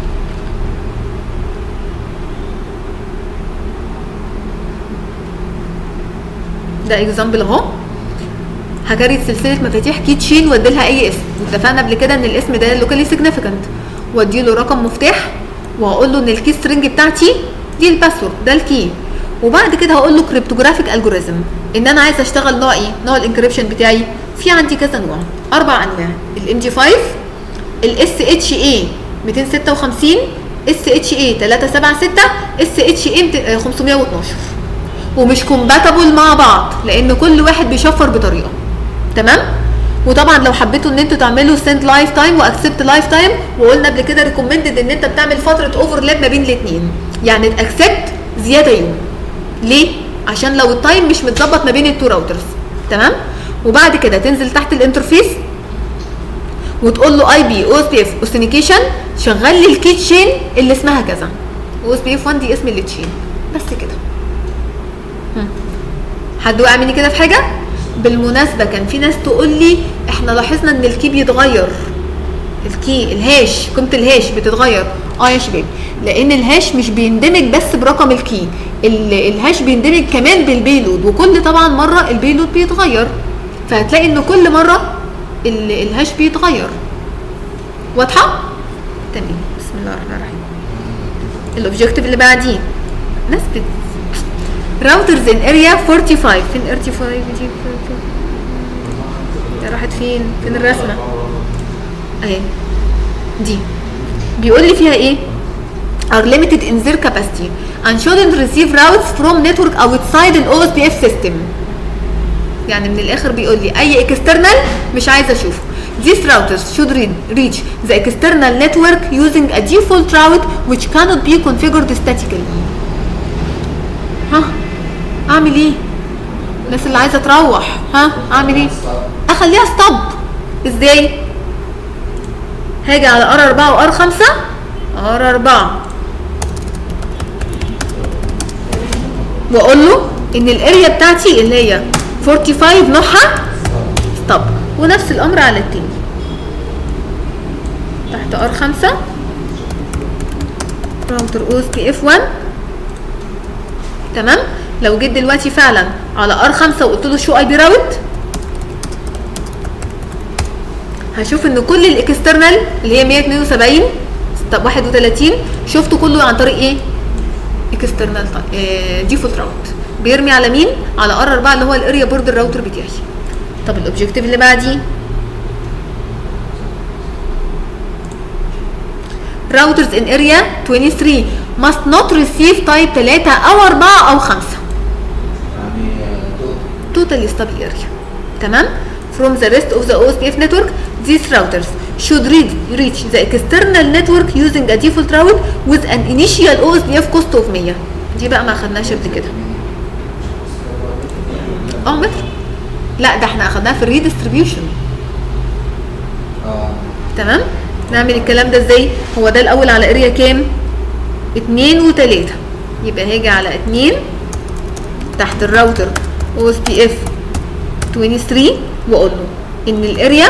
ده اكزامبل اهو هكريت سلسله مفاتيح كي تشين وادي لها اي اسم واتفقنا قبل كده ان الاسم ده لوكالي سيجنيفيكانت وادي له رقم مفتاح وهقول له ان الكي سترينج بتاعتي دي الباسورد ده الكي وبعد كده هقول له كريبتوجرافيك الجوريزم ان انا عايز اشتغل نوع ايه نوع الانكريبشن بتاعي في عندي كذا نوع اربع انواع الام جي 5 الاس اتش اي 256 اس اتش اي 376 اس اتش اي 512 ومش كومباتبل مع بعض لان كل واحد بيشفر بطريقه تمام وطبعا لو حبيتوا ان انتوا تعملوا سند لايف تايم واكسبت لايف تايم وقلنا قبل كده ريكومندد ان انت بتعمل فتره اوفرلاب ما بين الاثنين يعني اكسبت زياده يوم ليه عشان لو التايم مش متظبط ما بين التو راوترز تمام وبعد كده تنزل تحت الانترفيس وتقول له اي بي او اس بي اف اوثنيكيشن شغل لي الكي تشين اللي اسمها كذا او اس بي اف 1 دي اسم التشين بس كده هم. حد وقع مني كده في حاجه بالمناسبه كان في ناس تقول لي احنا لاحظنا ان الكي بيتغير الكي الهاش قيمه الهاش بتتغير اه يا شباب لان الهاش مش بيندمج بس برقم الكي ال- الهاش بيندمج كمان بالبيلود وكل طبعا مره البيلود بيتغير فهتلاقي ان كل مره ال- الهاش بيتغير واضحه تمام بسم الله الرحمن الرحيم الاوبجيكتيف اللي بعديه ناس بت راوترز ان اريا 45 فين 45 دي يا راحت فين فين الرسمه اهي دي بيقول لي فيها ايه are limited in their capacity and shouldn't receive routes from network outside an OSPF system يعني من الاخر بيقول لي اي external مش عايزه اشوفه These routers should read, reach the external network using a default route which cannot be configured statically ها اعمل ايه الناس اللي عايزه تروح ها اعمل ايه اخليها ستوب ازاي هاجي على ار 4 وار 5 ار 4 واقول له ان الاريا بتاعتي اللي هي 45 نوعها ستوب ونفس الامر على التاني تحت ار 5 راوتر او اس بي اف 1 تمام لو جيت دلوقتي فعلا على ار 5 وقلت له شو اي بي راوت هشوف ان كل الاكسترنال اللي هي 172 طب 31 شفته كله عن طريق ايه اكسترنال ديفولت راوت بيرمي على مين على ار 4 اللي هو الاريا بوردر راوتر بتاعي طب الاوبجيكتيف اللي بعديه routers in area 23 must not receive type 3 او 4 او 5 يعني تو- totally stable area تمام from the rest of the OSPF network these routers should read, reach the external network using a default route with an initial OSPF cost of 100 دي بقى ما اخدناش قبل كده اه متر لا ده احنا اخدناها في الريديستريبيوشن اه تمام نعمل الكلام ده ازاي هو ده الاول على اريا كام اتنين وتلاتة يبقى هاجي على اتنين تحت الراوتر او اس بي اف 23 واقول له ان الاريا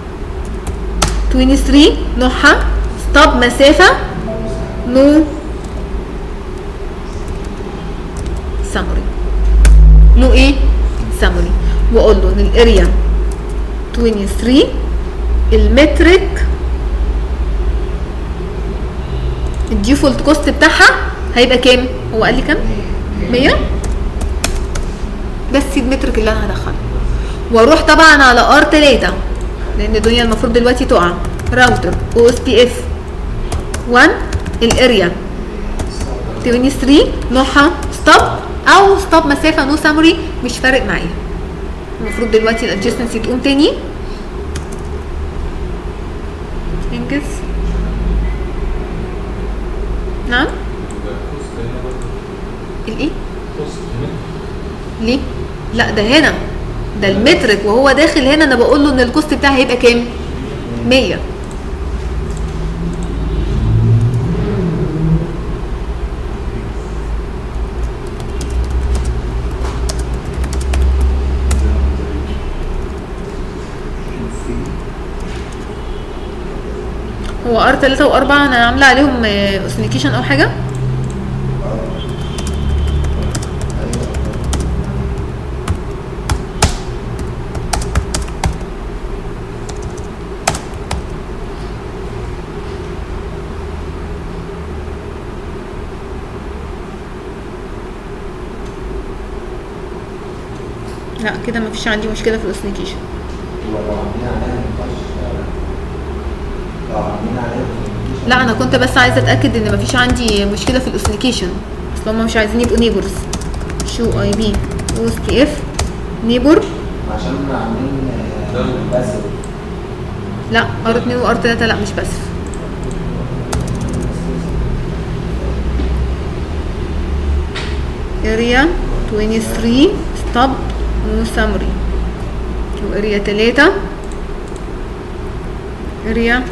23 نوعها ستوب مسافة نو سامري نو ايه سامري واقول له ان الاريا 23 المترك الديفولت كوست بتاعها هيبقى كام هو قال لي كام 100 بس المترك اللي انا هدخله واروح طبعا على ار 3 لان الدنيا المفروض دلوقتي تقع راوتر او اس بي اف 1 الاريا 23 نوعها ستوب او ستوب مسافه نو سامري مش فارق معايا المفروض دلوقتي الادجستنسي تقوم تاني انجز نعم الايه ليه لا ده هنا ده المترك وهو داخل هنا انا بقول له ان الكوست بتاعي هيبقى كام 100 هو ار 3 و 4 انا عامله عليهم اوثنيكيشن او حاجه لا كده مفيش عندي مشكله في الاوثنيكيشن لو عاملين عليها ما ينفعش لو عاملين عليها ما لا انا كنت بس عايزه اتاكد ان مفيش عندي مشكله في الاوثنيكيشن اصل هم مش عايزين يبقوا نيبرز شو اي بي او اس بي اف نيبر عشان عاملين آه، بس لا ار 2 وار 3 لا مش بس اريا 23 ستوب نو سامري واريا 3 اريا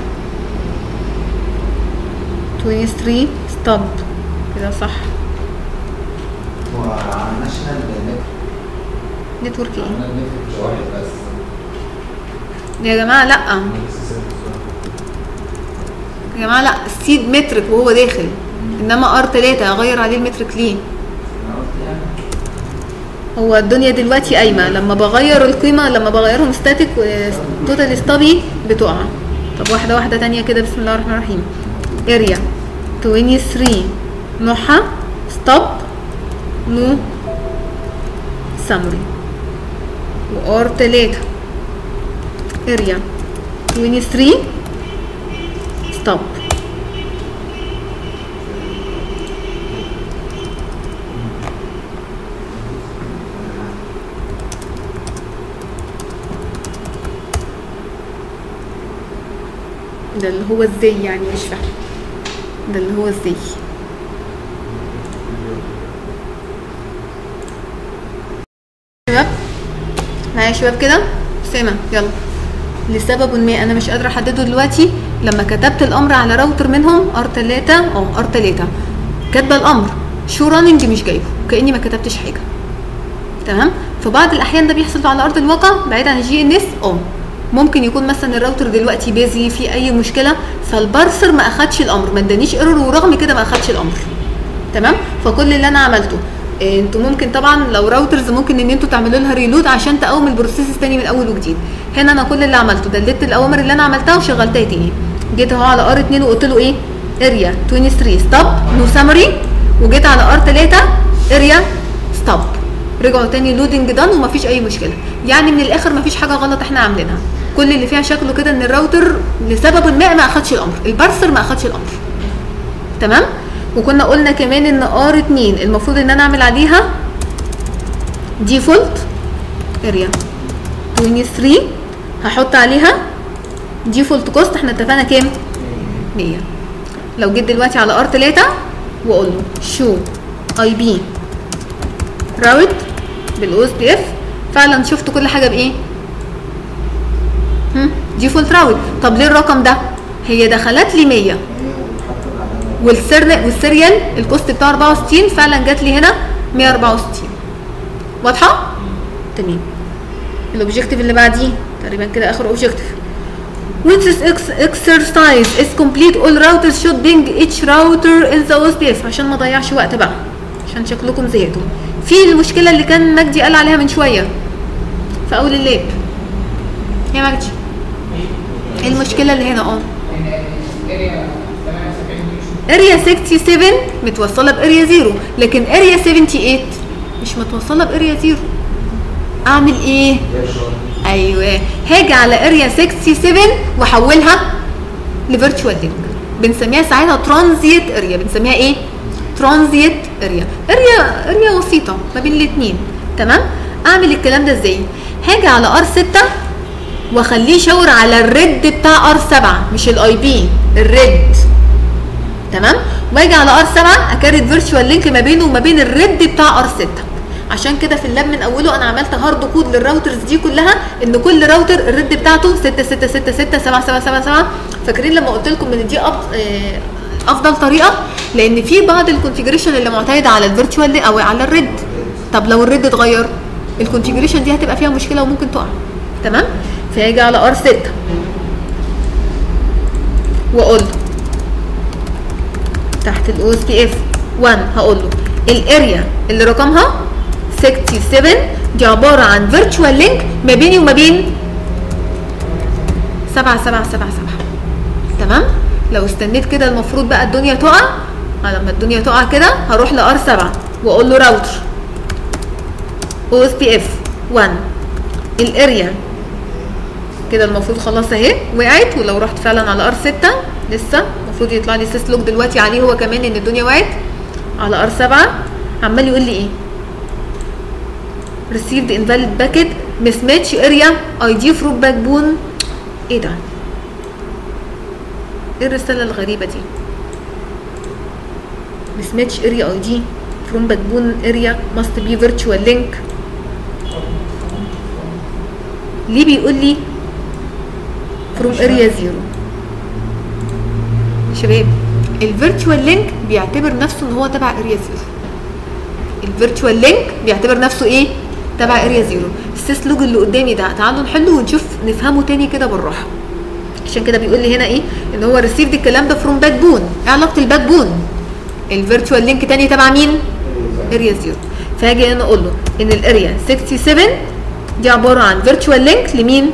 23 ستوب كده صح وناشونال نت نتورك ايه عملنا نت واحد بس يا جماعه لا يا جماعه لا السيد مترك وهو داخل انما ار 3 اغير عليه المترك ليه انا قلت يعني هو الدنيا دلوقتي قايمه لما بغير القيمه لما بغيرهم ستاتيك توتال ستابي بتقع طب واحده واحده تانية كده بسم الله الرحمن الرحيم اريا 23 نوعها ستوب نو سامري وار 3 اريا 23 ستوب ده اللي هو ازاي يعني مش فاهم ده اللي هو ازاي معايا يا شباب كده سامع يلا لسبب ما انا مش قادره احدده دلوقتي لما كتبت الامر على راوتر منهم ار 3 او ار 3 كاتبه الامر شو راننج مش جايبه كاني ما كتبتش حاجه تمام في بعض الاحيان ده بيحصل على ارض الواقع بعيد عن الجي ان اس اه ممكن يكون مثلا الراوتر دلوقتي بيزي في اي مشكله فالبارسر ما اخدش الامر ما ادانيش ايرور ورغم كده ما اخدش الامر تمام فكل اللي انا عملته إيه، انتوا ممكن طبعا لو راوترز ممكن ان انتوا تعملوا لها ريلود عشان تقوم البروسيس تاني من اول وجديد هنا انا كل اللي عملته دلت الاوامر اللي انا عملتها وشغلتها تاني جيت اهو على ار 2 وقلت له ايه اريا 23 ستوب نو سامري وجيت على ار 3 اريا ستوب رجعوا تاني لودنج دان ومفيش اي مشكله يعني من الاخر مفيش حاجه غلط احنا عاملينها كل اللي فيها شكله كده ان الراوتر لسبب ما ما اخدش الامر البارسر ما اخدش الامر تمام وكنا قلنا كمان ان ار 2 المفروض ان انا اعمل عليها ديفولت اريا 23 هحط عليها ديفولت كوست احنا اتفقنا كام 100 لو جيت دلوقتي على ار 3 واقول له شو اي بي راوت بالاو اس بي اف فعلا شفت كل حاجه بايه ديفولت راوت طب ليه الرقم ده هي دخلت لي 100 والسر والسيريال الكوست بتاعه 64 فعلا جات لي هنا 164 واضحه تمام الاوبجيكتيف اللي بعديه تقريبا كده اخر اوبجيكتيف When this ex- exercise is complete, all routers should ping each router in the OSPF عشان ما اضيعش وقت بقى عشان شكلكم زهقتوا. في المشكلة اللي كان مجدي قال عليها من شوية في أول الليل. يا مجدي ايه المشكلة اللي هنا اه اريا 78 اريا 67 متوصله باريا 0 لكن اريا 78 مش متوصله باريا 0 اعمل ايه ايوه هاجي على اريا 67 واحولها لفيرتشوال لينك بنسميها ساعتها ترانزيت اريا بنسميها ايه ترانزيت اريا اريا اريا وسيطه ما بين الاثنين تمام اعمل الكلام ده ازاي هاجي على ار 6 واخليه يشاور على الريد بتاع ار 7 مش الاي بي الريد تمام واجي على ار 7 اكريت فيرتشوال لينك ما بينه وما بين الريد بتاع ار 6 عشان كده في اللاب من اوله انا عملت هارد كود للراوترز دي كلها ان كل راوتر الريد بتاعته 6 6 6 6 7 7 7 7 فاكرين لما قلت لكم ان دي أب- آه، افضل طريقه لان في بعض الكونفيجريشن اللي معتمده على الفيرتشوال او على الريد طب لو الريد اتغير الكونفيجريشن دي هتبقى فيها مشكله وممكن تقع تمام فهاجي على ار 6 واقول له تحت الاو اس بي اف 1 هقول له الاريا اللي رقمها 67 دي عباره عن فيرتشوال لينك ما بيني وما بين 7 7 7 7 تمام لو استنيت كده المفروض بقى الدنيا تقع آه، لما الدنيا تقع كده هروح لار 7 واقول له راوتر او اس بي اف 1 الاريا كده المفروض خلاص اهي وقعت ولو رحت فعلا على ار 6 لسه المفروض يطلع لي سيس لوج دلوقتي عليه هو كمان ان الدنيا وقعت على ار 7 عمال يقول لي ايه received invalid packet mismatch area ID from backbone ايه ده ايه الرسالة الغريبة دي mismatch area ID from backbone area must be virtual link ليه بيقول لي from area zero شباب الفيرتشوال لينك بيعتبر نفسه ان هو تبع اريا زيرو الفيرتشوال لينك بيعتبر نفسه ايه تبع اريا زيرو السيس لوج اللي قدامي ده تعالوا نحله ونشوف نفهمه تاني كده بالراحه عشان كده بيقول لي هنا ايه ان هو ريسيفد الكلام ده فروم باك بون ايه علاقه الباك بون الفيرتشوال لينك تاني تبع مين اريا زيرو فهاجي انا اقول له ان الاريا 67 دي عباره عن فيرتشوال لينك لمين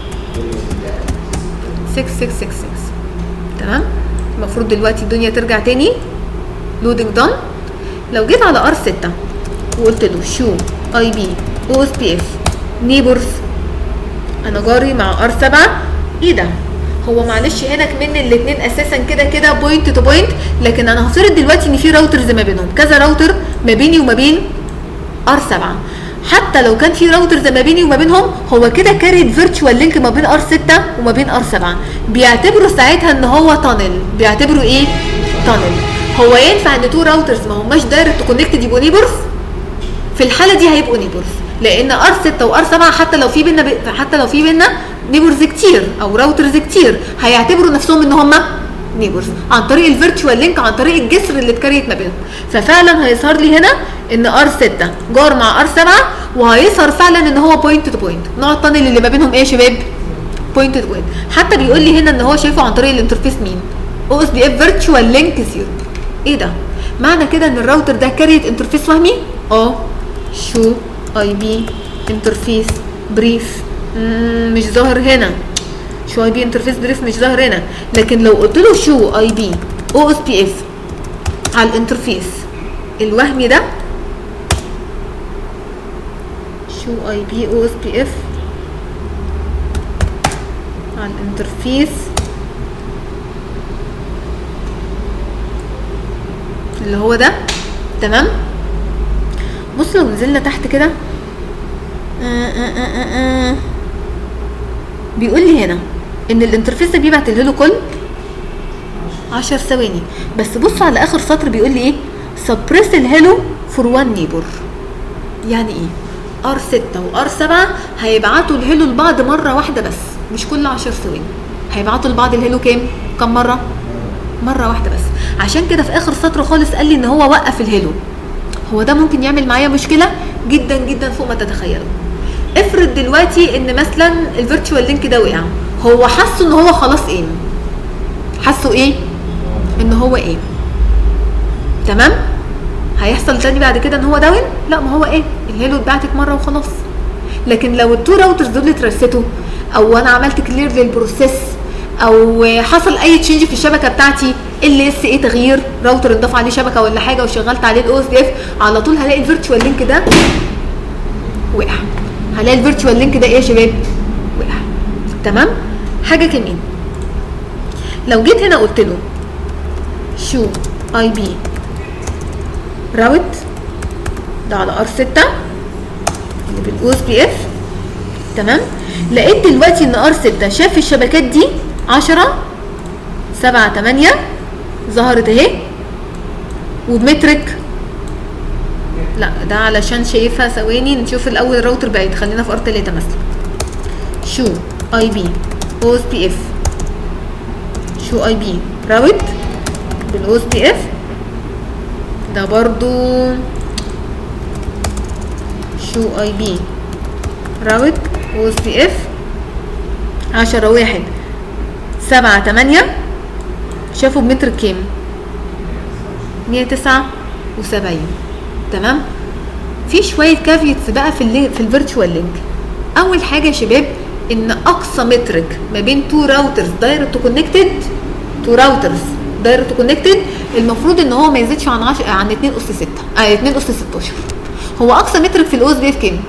6666 تمام المفروض دلوقتي الدنيا ترجع تاني لودنج دان لو جيت على ار 6 وقلت له شو اي بي او اس بي اف نيبرز انا جاري مع ار 7 ايه ده هو معلش هنا كمان الاثنين اساسا كده كده بوينت تو بوينت لكن انا هفترض دلوقتي ان في راوترز ما بينهم كذا راوتر ما بيني وما بين ار 7 حتى لو كان في راوترز ما بيني وما بينهم هو كده كاريد فيرتشوال لينك ما بين ار 6 وما بين ار 7 بيعتبروا ساعتها ان هو تانل بيعتبروا ايه تانل هو ينفع ان تو راوترز ما هماش دايركت كونكتد يبقوا نيبرز في الحاله دي هيبقوا نيبرز لان ار 6 وار 7 حتى لو في بينا حتى لو في بينا نيبرز كتير او راوترز كتير هيعتبروا نفسهم ان هم نيبرز عن طريق الفيرتشوال لينك عن طريق الجسر اللي اتكريت ما بينهم ففعلا هيظهر لي هنا ان ار 6 جار مع ار 7 وهيظهر فعلا ان هو بوينت تو بوينت نوع التانل اللي ما بينهم ايه يا شباب بوينت تو بوينت حتى بيقول لي هنا ان هو شايفه عن طريق الانترفيس مين او اس بي اف فيرتشوال لينك زيرو ايه ده معنى كده ان الراوتر ده كاريت انترفيس وهمي اه شو اي بي انترفيس بريف مم، مش ظاهر هنا شو اي بي انترفيس بريف مش ظاهر هنا لكن لو قلت له شو اي بي او اس بي اف على الانترفيس الوهمي ده شو اي بي او اس بي اف على الانترفيس اللي هو ده تمام بص لو نزلنا تحت كده آه، آه، آه، آه، آه. بيقول لي هنا ان الانترفيس ده بيبعت الهيلو كل 10 ثواني بس بص على اخر سطر بيقول لي ايه سبريس الهيلو فور وان نيبر يعني ايه ار 6 وار 7 هيبعتوا الهيلو لبعض مره واحده بس مش كل 10 ثواني هيبعتوا لبعض الهيلو كام كم مره مره واحده بس عشان كده في اخر سطر خالص قال لي ان هو وقف الهيلو هو ده ممكن يعمل معايا مشكله جدا جدا فوق ما تتخيلوا افرض دلوقتي ان مثلا الفيرتشوال لينك ده وقع هو حاسه ان هو خلاص ايه حاسه ايه ان هو ايه تمام هيحصل تاني بعد كده ان هو داون لا ما هو ايه الهيلو اتبعتت مره وخلاص لكن لو التو راوترز دول اترستوا او انا عملت كلير للبروسيس او حصل اي تشينج في الشبكه بتاعتي ال اس ايه تغيير راوتر انضاف عليه شبكه ولا حاجه وشغلت عليه الاو اس بي اف على طول هلاقي الفيرتشوال لينك ده وقع هلاقي الفيرتشوال لينك ده ايه يا شباب وقع تمام حاجه كمان لو جيت هنا قلت له شو اي بي راوت ده على ار 6 اللي بالاو اس بي اف تمام لقيت دلوقتي ان ار 6 شاف الشبكات دي 10 7 8 ظهرت اهي وبمترك لا ده علشان شايفها ثواني نشوف الاول الراوتر بعيد خلينا في ار 3 مثلا شو اي بي او اس بي اف شو اي بي راوت بالاو اس بي اف ده برضو شو اي بي راوت او اس بي اف عشرة واحد سبعة تمانية شافوا بمتر كام مية تسعة وسبعين تمام في شوية كافيتس بقى في اللي في الفيرتشوال لينك أول حاجة يا شباب إن أقصى مترك ما بين تو راوترز دايركت كونكتد تو راوترز دايركت كونكتد المفروض ان هو ما يزيدش عن 10 عن 2 اس 6 اه 2 اس 16 هو اقصى مترك في الاو اس بي اف كام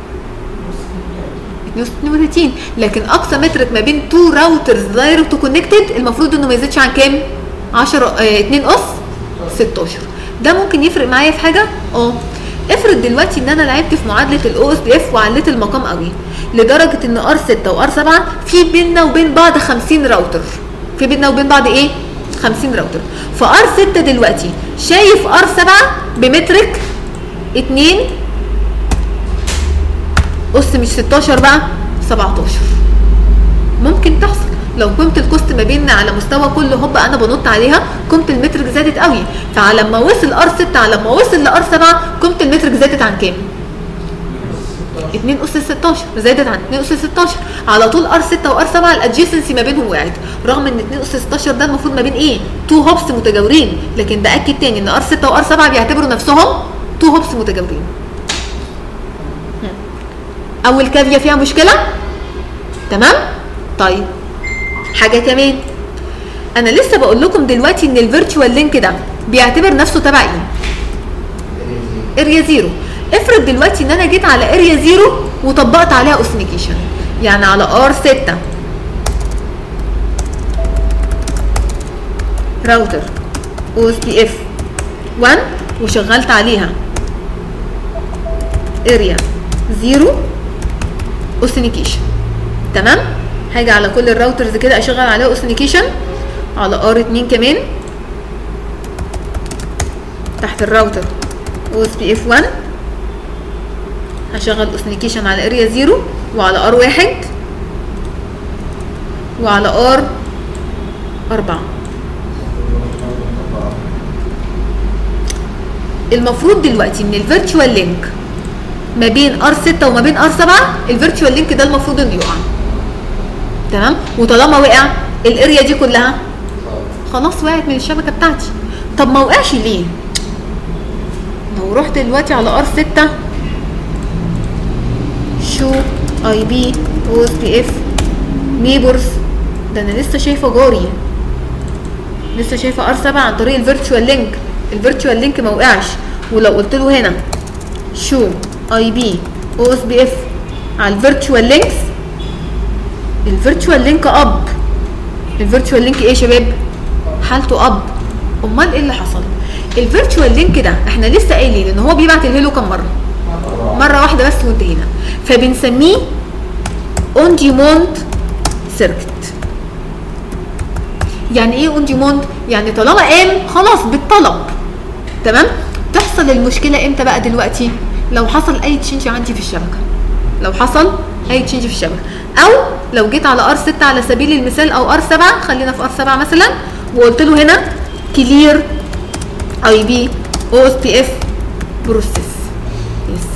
32 لكن اقصى مترك ما بين تو راوترز دايركت كونكتد المفروض انه ما يزيدش عن كام 10 اه 2 اس 16 ده ممكن يفرق معايا في حاجه اه افرض دلوقتي ان انا لعبت في معادله الاو اس بي اف وعليت المقام قوي لدرجه ان ار 6 وار 7 في بيننا وبين بعض 50 راوتر في بيننا وبين بعض ايه 50 راوتر فار 6 دلوقتي شايف ار 7 بمترك 2 اس مش 16 بقى 17 ممكن تحصل لو قيمه الكوست ما بيننا على مستوى كل هوب انا بنط عليها قيمه المترك زادت قوي فعلى ما وصل ار 6 على ما وصل لار 7 قيمه المترك زادت عن كام 2 اس 16 زادت عن 2 اس 16 على طول ار 6 وار 7 الادجيسنسي ما بينهم وقعت رغم ان 2 اس 16 ده المفروض ما بين ايه تو هوبس متجاورين لكن باكد تاني ان ار 6 وار 7 بيعتبروا نفسهم تو هوبس متجاورين اول كافيه فيها مشكله تمام طيب حاجه كمان انا لسه بقول لكم دلوقتي ان الفيرتشوال لينك ده بيعتبر نفسه تبع ايه اريا زيرو افرض دلوقتي ان انا جيت على اريا زيرو وطبقت عليها اوثنيكيشن يعني على ار 6 راوتر او اس بي اف 1 وشغلت عليها اريا زيرو اوثنيكيشن تمام هاجي على كل الراوترز كده اشغل عليها اوثنيكيشن على ار 2 كمان تحت الراوتر او اس بي اف 1 هشغل اوثنيكيشن على اريا زيرو وعلى ار واحد وعلى ار أربعة المفروض دلوقتي ان الفيرتشوال لينك ما بين ار 6 وما بين ار 7 الفيرتشوال لينك ده المفروض انه يقع تمام وطالما وقع الاريا دي كلها خلاص وقعت من الشبكه بتاعتي طب ما وقعش ليه لو رحت دلوقتي على ار 6 شو اي بي او اس بي اف نيبرز ده انا لسه شايفه جاري لسه شايفه ار 7 عن طريق الفيرتشوال لينك الفيرتشوال لينك ما وقعش ولو قلت له هنا شو اي بي او اس بي اف على الفيرتشوال لينكس الفيرتشوال لينك اب الفيرتشوال لينك ايه يا شباب حالته اب امال ايه اللي حصل الفيرتشوال لينك ده احنا لسه قايلين ان هو بيبعت الهيلو كام مره مره واحده بس وانتهينا فبنسميه اون ديموند سيركت يعني ايه اون ديموند يعني طالما قام خلاص بالطلب تمام تحصل المشكله امتى بقى دلوقتي لو حصل اي تشينج عندي في الشبكه لو حصل اي تشينج في الشبكه او لو جيت على ار 6 على سبيل المثال او ار 7 خلينا في ار 7 مثلا وقلت له هنا كلير اي بي او اس بي اف بروسيس يس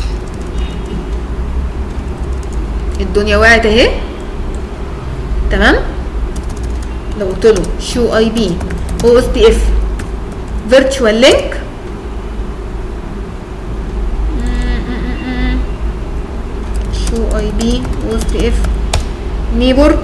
الدنيا وقعت اهي تمام لو قلت له شو اي بي او اس بي اف فيرتشوال لينك شو اي بي او اس بي اف نيبر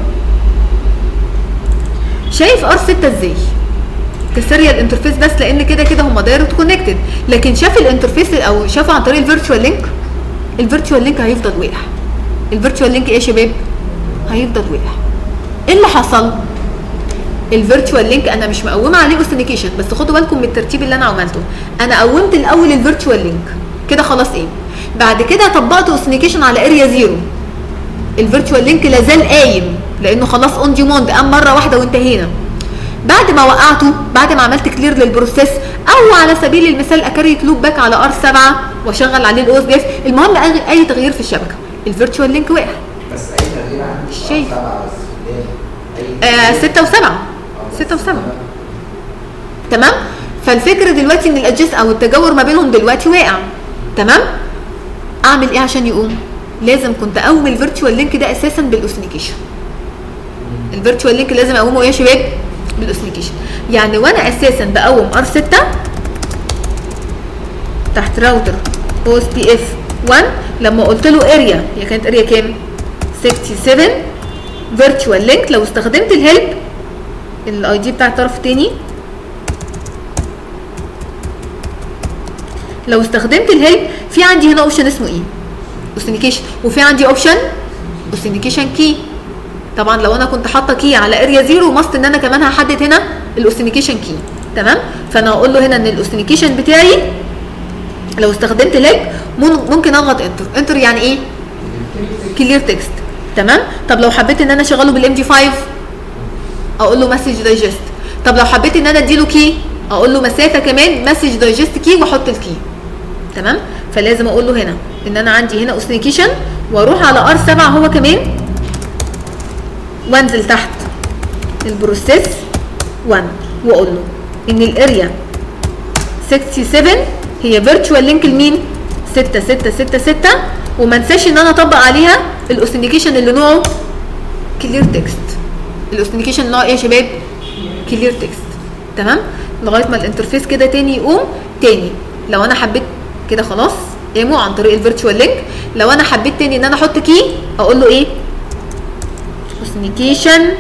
شايف ار 6 ازاي كسيريال انترفيس بس لان كده كده هم دايركت كونكتد لكن شاف الانترفيس او شافه عن طريق الفيرتشوال لينك الفيرتشوال لينك هيفضل واقع الفيرتشوال لينك ايه يا شباب هيفضل واقع ايه اللي حصل الفيرتشوال لينك انا مش مقومه عليه اوثنيكيشن بس خدوا بالكم من الترتيب اللي انا عملته انا قومت الاول الفيرتشوال لينك كده خلاص ايه بعد كده طبقت اوثنيكيشن على اريا زيرو الفيرتشوال لينك لازال قايم لانه خلاص اون ديموند قام مره واحده وانتهينا بعد ما وقعته بعد ما عملت كلير للبروسيس او على سبيل المثال اكريت لوب باك على ار 7 واشغل عليه الاو اس بي اف المهم اي أي تغيير في الشبكه الفيرتشوال لينك وقع بس اي تغيير عندي مش شايف. سبعة بس ليه؟ اي آه 6 و7 6 و7 تمام فالفكره دلوقتي ان الادجست او التجاور ما بينهم دلوقتي واقع تمام اعمل ايه عشان يقوم لازم كنت اقوم الفيرتشوال لينك ده اساسا بالاوثنيكيشن الفيرتشوال لينك لازم اقومه ايه يا شباب بالاوثنيكيشن يعني وانا اساسا بقوم ار 6 تحت راوتر او اس بي اف 1 لما قلت له اريا هي كانت اريا كام 67 فيرتشوال لينك لو استخدمت الهيلب الاي دي بتاع الطرف التاني لو استخدمت الهيلب في عندي هنا اوبشن اسمه ايه اوثنيكيشن وفي عندي اوبشن اوثنيكيشن كي طبعا لو انا كنت حاطه كي على اريا زيرو ماست ان انا كمان هحدد هنا الاوثنيكيشن كي تمام فانا هقول له هنا ان الاوثنيكيشن بتاعي لو استخدمت ليج ممكن اضغط انتر انتر يعني ايه كلير تكست تمام طب لو حبيت ان انا اشغله بالام دي 5 اقول له مسج دايجست طب لو حبيت ان انا اديله كي اقول له مسافه كمان مسج دايجست كي واحط الكي تمام فلازم اقول له هنا ان انا عندي هنا اوثنيكيشن واروح على ار 7 هو كمان وانزل تحت البروسيس 1 واقول له ان الاريا 67 هي فيرتشوال لينك لمين 6 6 6 6 وما انساش ان انا اطبق عليها الاوثنيكيشن اللي نوعه كلير تكست الاوثنيكيشن اللي نوعه ايه يا شباب كلير تكست تمام لغايه ما الانترفيس كده تاني يقوم تاني لو انا حبيت كده خلاص قاموا عن طريق الفيرتشوال لينك لو انا حبيت تاني ان انا احط كي اقول له ايه اوثنيكيشن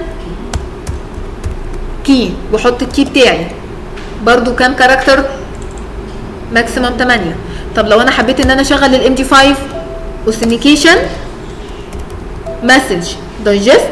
كي واحط الكي بتاعي برضو كام كاركتر ماكسيمم 8 طب لو انا حبيت ان انا اشغل الام دي 5 اوثنيكيشن مسج دايجست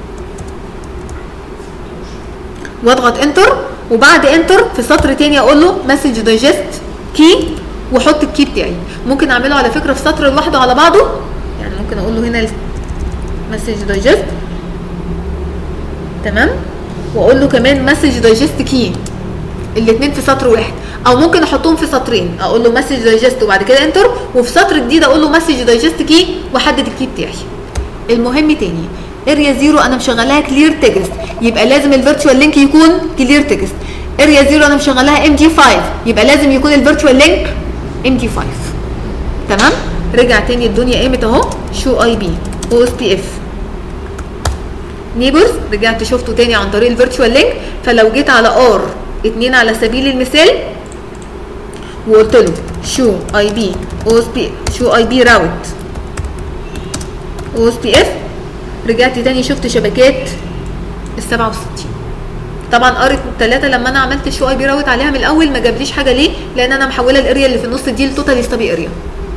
واضغط انتر وبعد انتر في سطر تاني اقول له مسج دايجست كي واحط الكي بتاعي ممكن اعمله على فكره في سطر لوحده على بعضه يعني ممكن اقول له هنا مسج دايجست تمام واقول له كمان مسج دايجست كي الاثنين في سطر واحد او ممكن احطهم في سطرين اقول له مسج دايجست وبعد كده انتر وفي سطر جديد اقول له مسج دايجست كي واحدد الكي بتاعي المهم تاني اريا زيرو انا مشغلاها كلير تكست يبقى لازم الفيرتشوال لينك يكون كلير تكست اريا زيرو انا مشغلاها ام دي 5 يبقى لازم يكون الفيرتشوال لينك ام دي 5 تمام رجع تاني الدنيا قامت اهو شو اي بي او اس بي اف نيبرز رجعت شفته تاني عن طريق الفيرتشوال لينك فلو جيت على ار 2 على سبيل المثال وقلت له شو اي بي او اس بي شو اي بي راوت او اس بي اف رجعت تاني شفت شبكات ال 67 طبعا ار 3 لما انا عملت شو اي بي راوت عليها من الاول ما جابليش حاجه ليه؟ لان انا محوله الاريا اللي في النص دي لتوتال ستابي اريا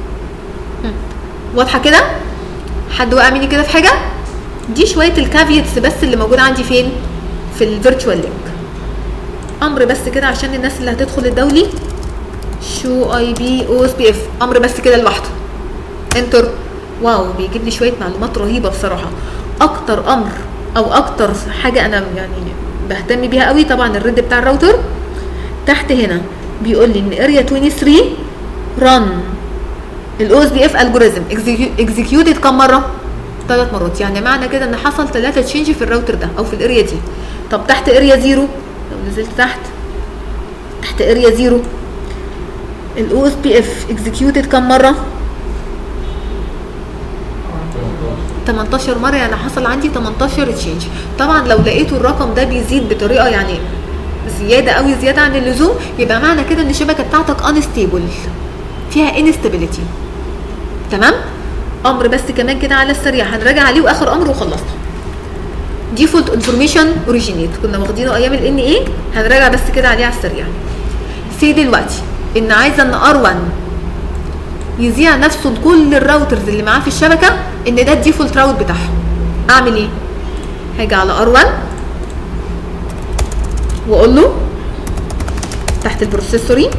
واضحه كده؟ حد وقع مني كده في حاجه؟ دي شويه الكافيتس بس اللي موجوده عندي فين؟ في الفيرتشوال لينك امر بس كده عشان الناس اللي هتدخل الدولي شو اي بي او اس بي اف امر بس كده لوحده انتر واو بيجيب لي شويه معلومات رهيبه بصراحه اكتر امر او اكتر حاجه انا يعني بهتم بيها قوي طبعا الريد بتاع الراوتر تحت هنا بيقول لي ان اريا 23 ران الاو اس بي اف الجوريزم اكزيكيوتد كم مره ثلاث مرات يعني معنى كده ان حصل ثلاثه تشينج في الراوتر ده او في الاريا دي طب تحت اريا زيرو لو نزلت تحت تحت اريا زيرو الاو اس بي اف اكزيكيوتد كم مره 18 مره يعني حصل عندي 18 تشينج طبعا لو لقيتوا الرقم ده بيزيد بطريقه يعني زياده قوي زياده عن اللزوم يبقى معنى كده ان الشبكه بتاعتك انستيبل فيها انستابيليتي تمام امر بس كمان كده على السريع هنراجع عليه واخر امر وخلصنا ديفولت انفورميشن اوريجينيت كنا واخدينه ايام الان ايه هنراجع بس كده عليه على السريع سي دلوقتي ان عايزه ان ار1 يذيع نفسه لكل الراوترز اللي معاه في الشبكه ان ده الديفولت راوت بتاعهم اعمل ايه هاجي على ار1 واقول له تحت البروسيسوري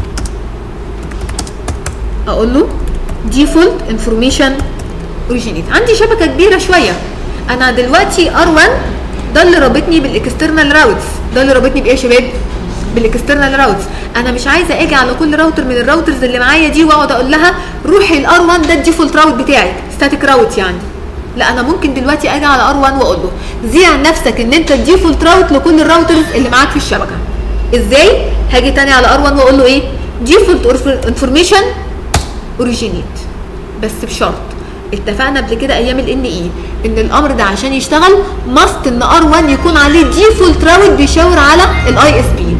اقول له ديفولت انفورميشن اوريجينيت عندي شبكه كبيره شويه انا دلوقتي ار1 ده اللي رابطني بالاكسترنال راوتس ده اللي رابطني بايه يا شباب بالاكسترنال راوتس انا مش عايزه اجي على كل راوتر من الراوترز اللي معايا دي واقعد اقول لها روحي الار 1 ده الديفولت راوت بتاعي ستاتيك راوت يعني لا انا ممكن دلوقتي اجي على ار 1 واقول له زيع نفسك ان انت الديفولت راوت لكل الراوترز اللي معاك في الشبكه ازاي هاجي تاني على ار 1 واقول له ايه ديفولت انفورميشن اوريجينيت بس بشرط اتفقنا قبل كده ايام الان اي ان الامر ده عشان يشتغل ماست ان ار 1 يكون عليه ديفولت راوت بيشاور على الاي اس بي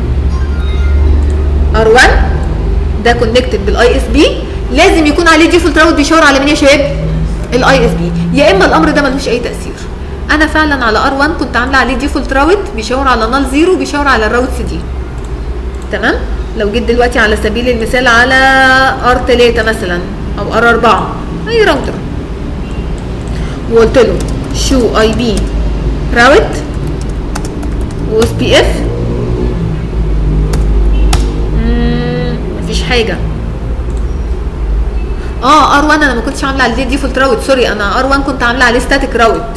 ار1 ده كونكتد بالاي اس بي لازم يكون عليه ديفولت راوت بيشاور على مين يا شباب الاي اس بي يا اما الامر ده ملوش اي تاثير انا فعلا على ار1 كنت عامله عليه ديفولت راوت بيشاور على نال زيرو بيشاور على الراوتس دي تمام لو جيت دلوقتي على سبيل المثال على ار 3 مثلا او ار 4 اي راوتر وقلت له شو اي بي راوت او اس بي اف مفيش حاجه اه ار 1 انا ما كنتش عامله عليه ديفولت راوت سوري انا ار 1 كنت عامله عليه ستاتيك راوت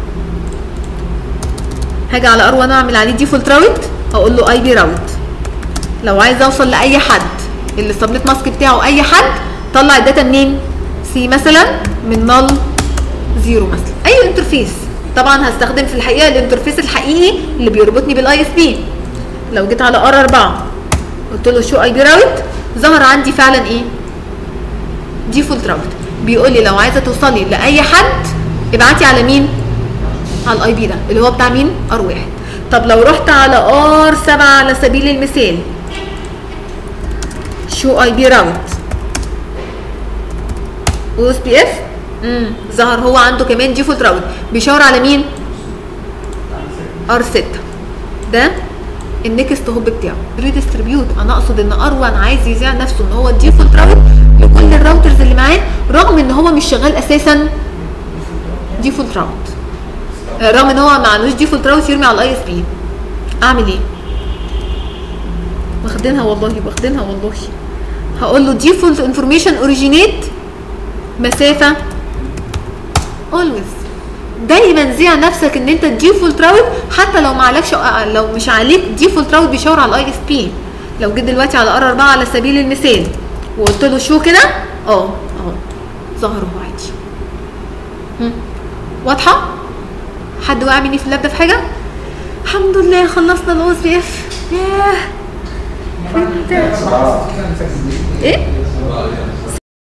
هاجي على ار 1 اعمل عليه ديفولت راوت اقول له اي بي راوت لو عايز اوصل لاي حد اللي السبنت ماسك بتاعه اي حد طلع الداتا منين سي مثلا من نال زيرو مثلا اي انترفيس طبعا هستخدم في الحقيقه الانترفيس الحقيقي اللي بيربطني بالاي اس بي لو جيت على ار 4 قلت له شو اي بي راوت ظهر عندي فعلا ايه ديفولت راوت بيقول لي لو عايزه توصلي لاي حد ابعتي على مين على الاي بي ده اللي هو بتاع مين ار 1 طب لو رحت على ار 7 على سبيل المثال شو اي بي راوت او اس بي اف امم ظهر هو عنده كمان ديفولت راوت بيشاور على مين ار 6 ده النكست هوب بتاعه ريديستريبيوت انا اقصد ان ار 1 عايز يذيع نفسه ان هو الديفولت راوت لكل الراوترز اللي معاه رغم ان هو مش شغال اساسا ديفولت راوت رغم ان هو ما عندوش ديفولت راوت يرمي على الاي اس بي اعمل ايه واخدينها والله واخدينها والله هقول له ديفولت انفورميشن اوريجينيت مسافه اولويز دايما زيع نفسك ان انت ديفولت راوت حتى لو ما عليكش لو مش عليك ديفولت راوت بيشاور على الاي اس بي لو جيت دلوقتي على ار 4 على سبيل المثال وقلت له شو كده اه اهو ظهر هو عادي هم. واضحه حد وقع مني في اللاب ده في حاجه الحمد لله خلصنا الاو اس بي اف ياه مرة ايه بقى يعني.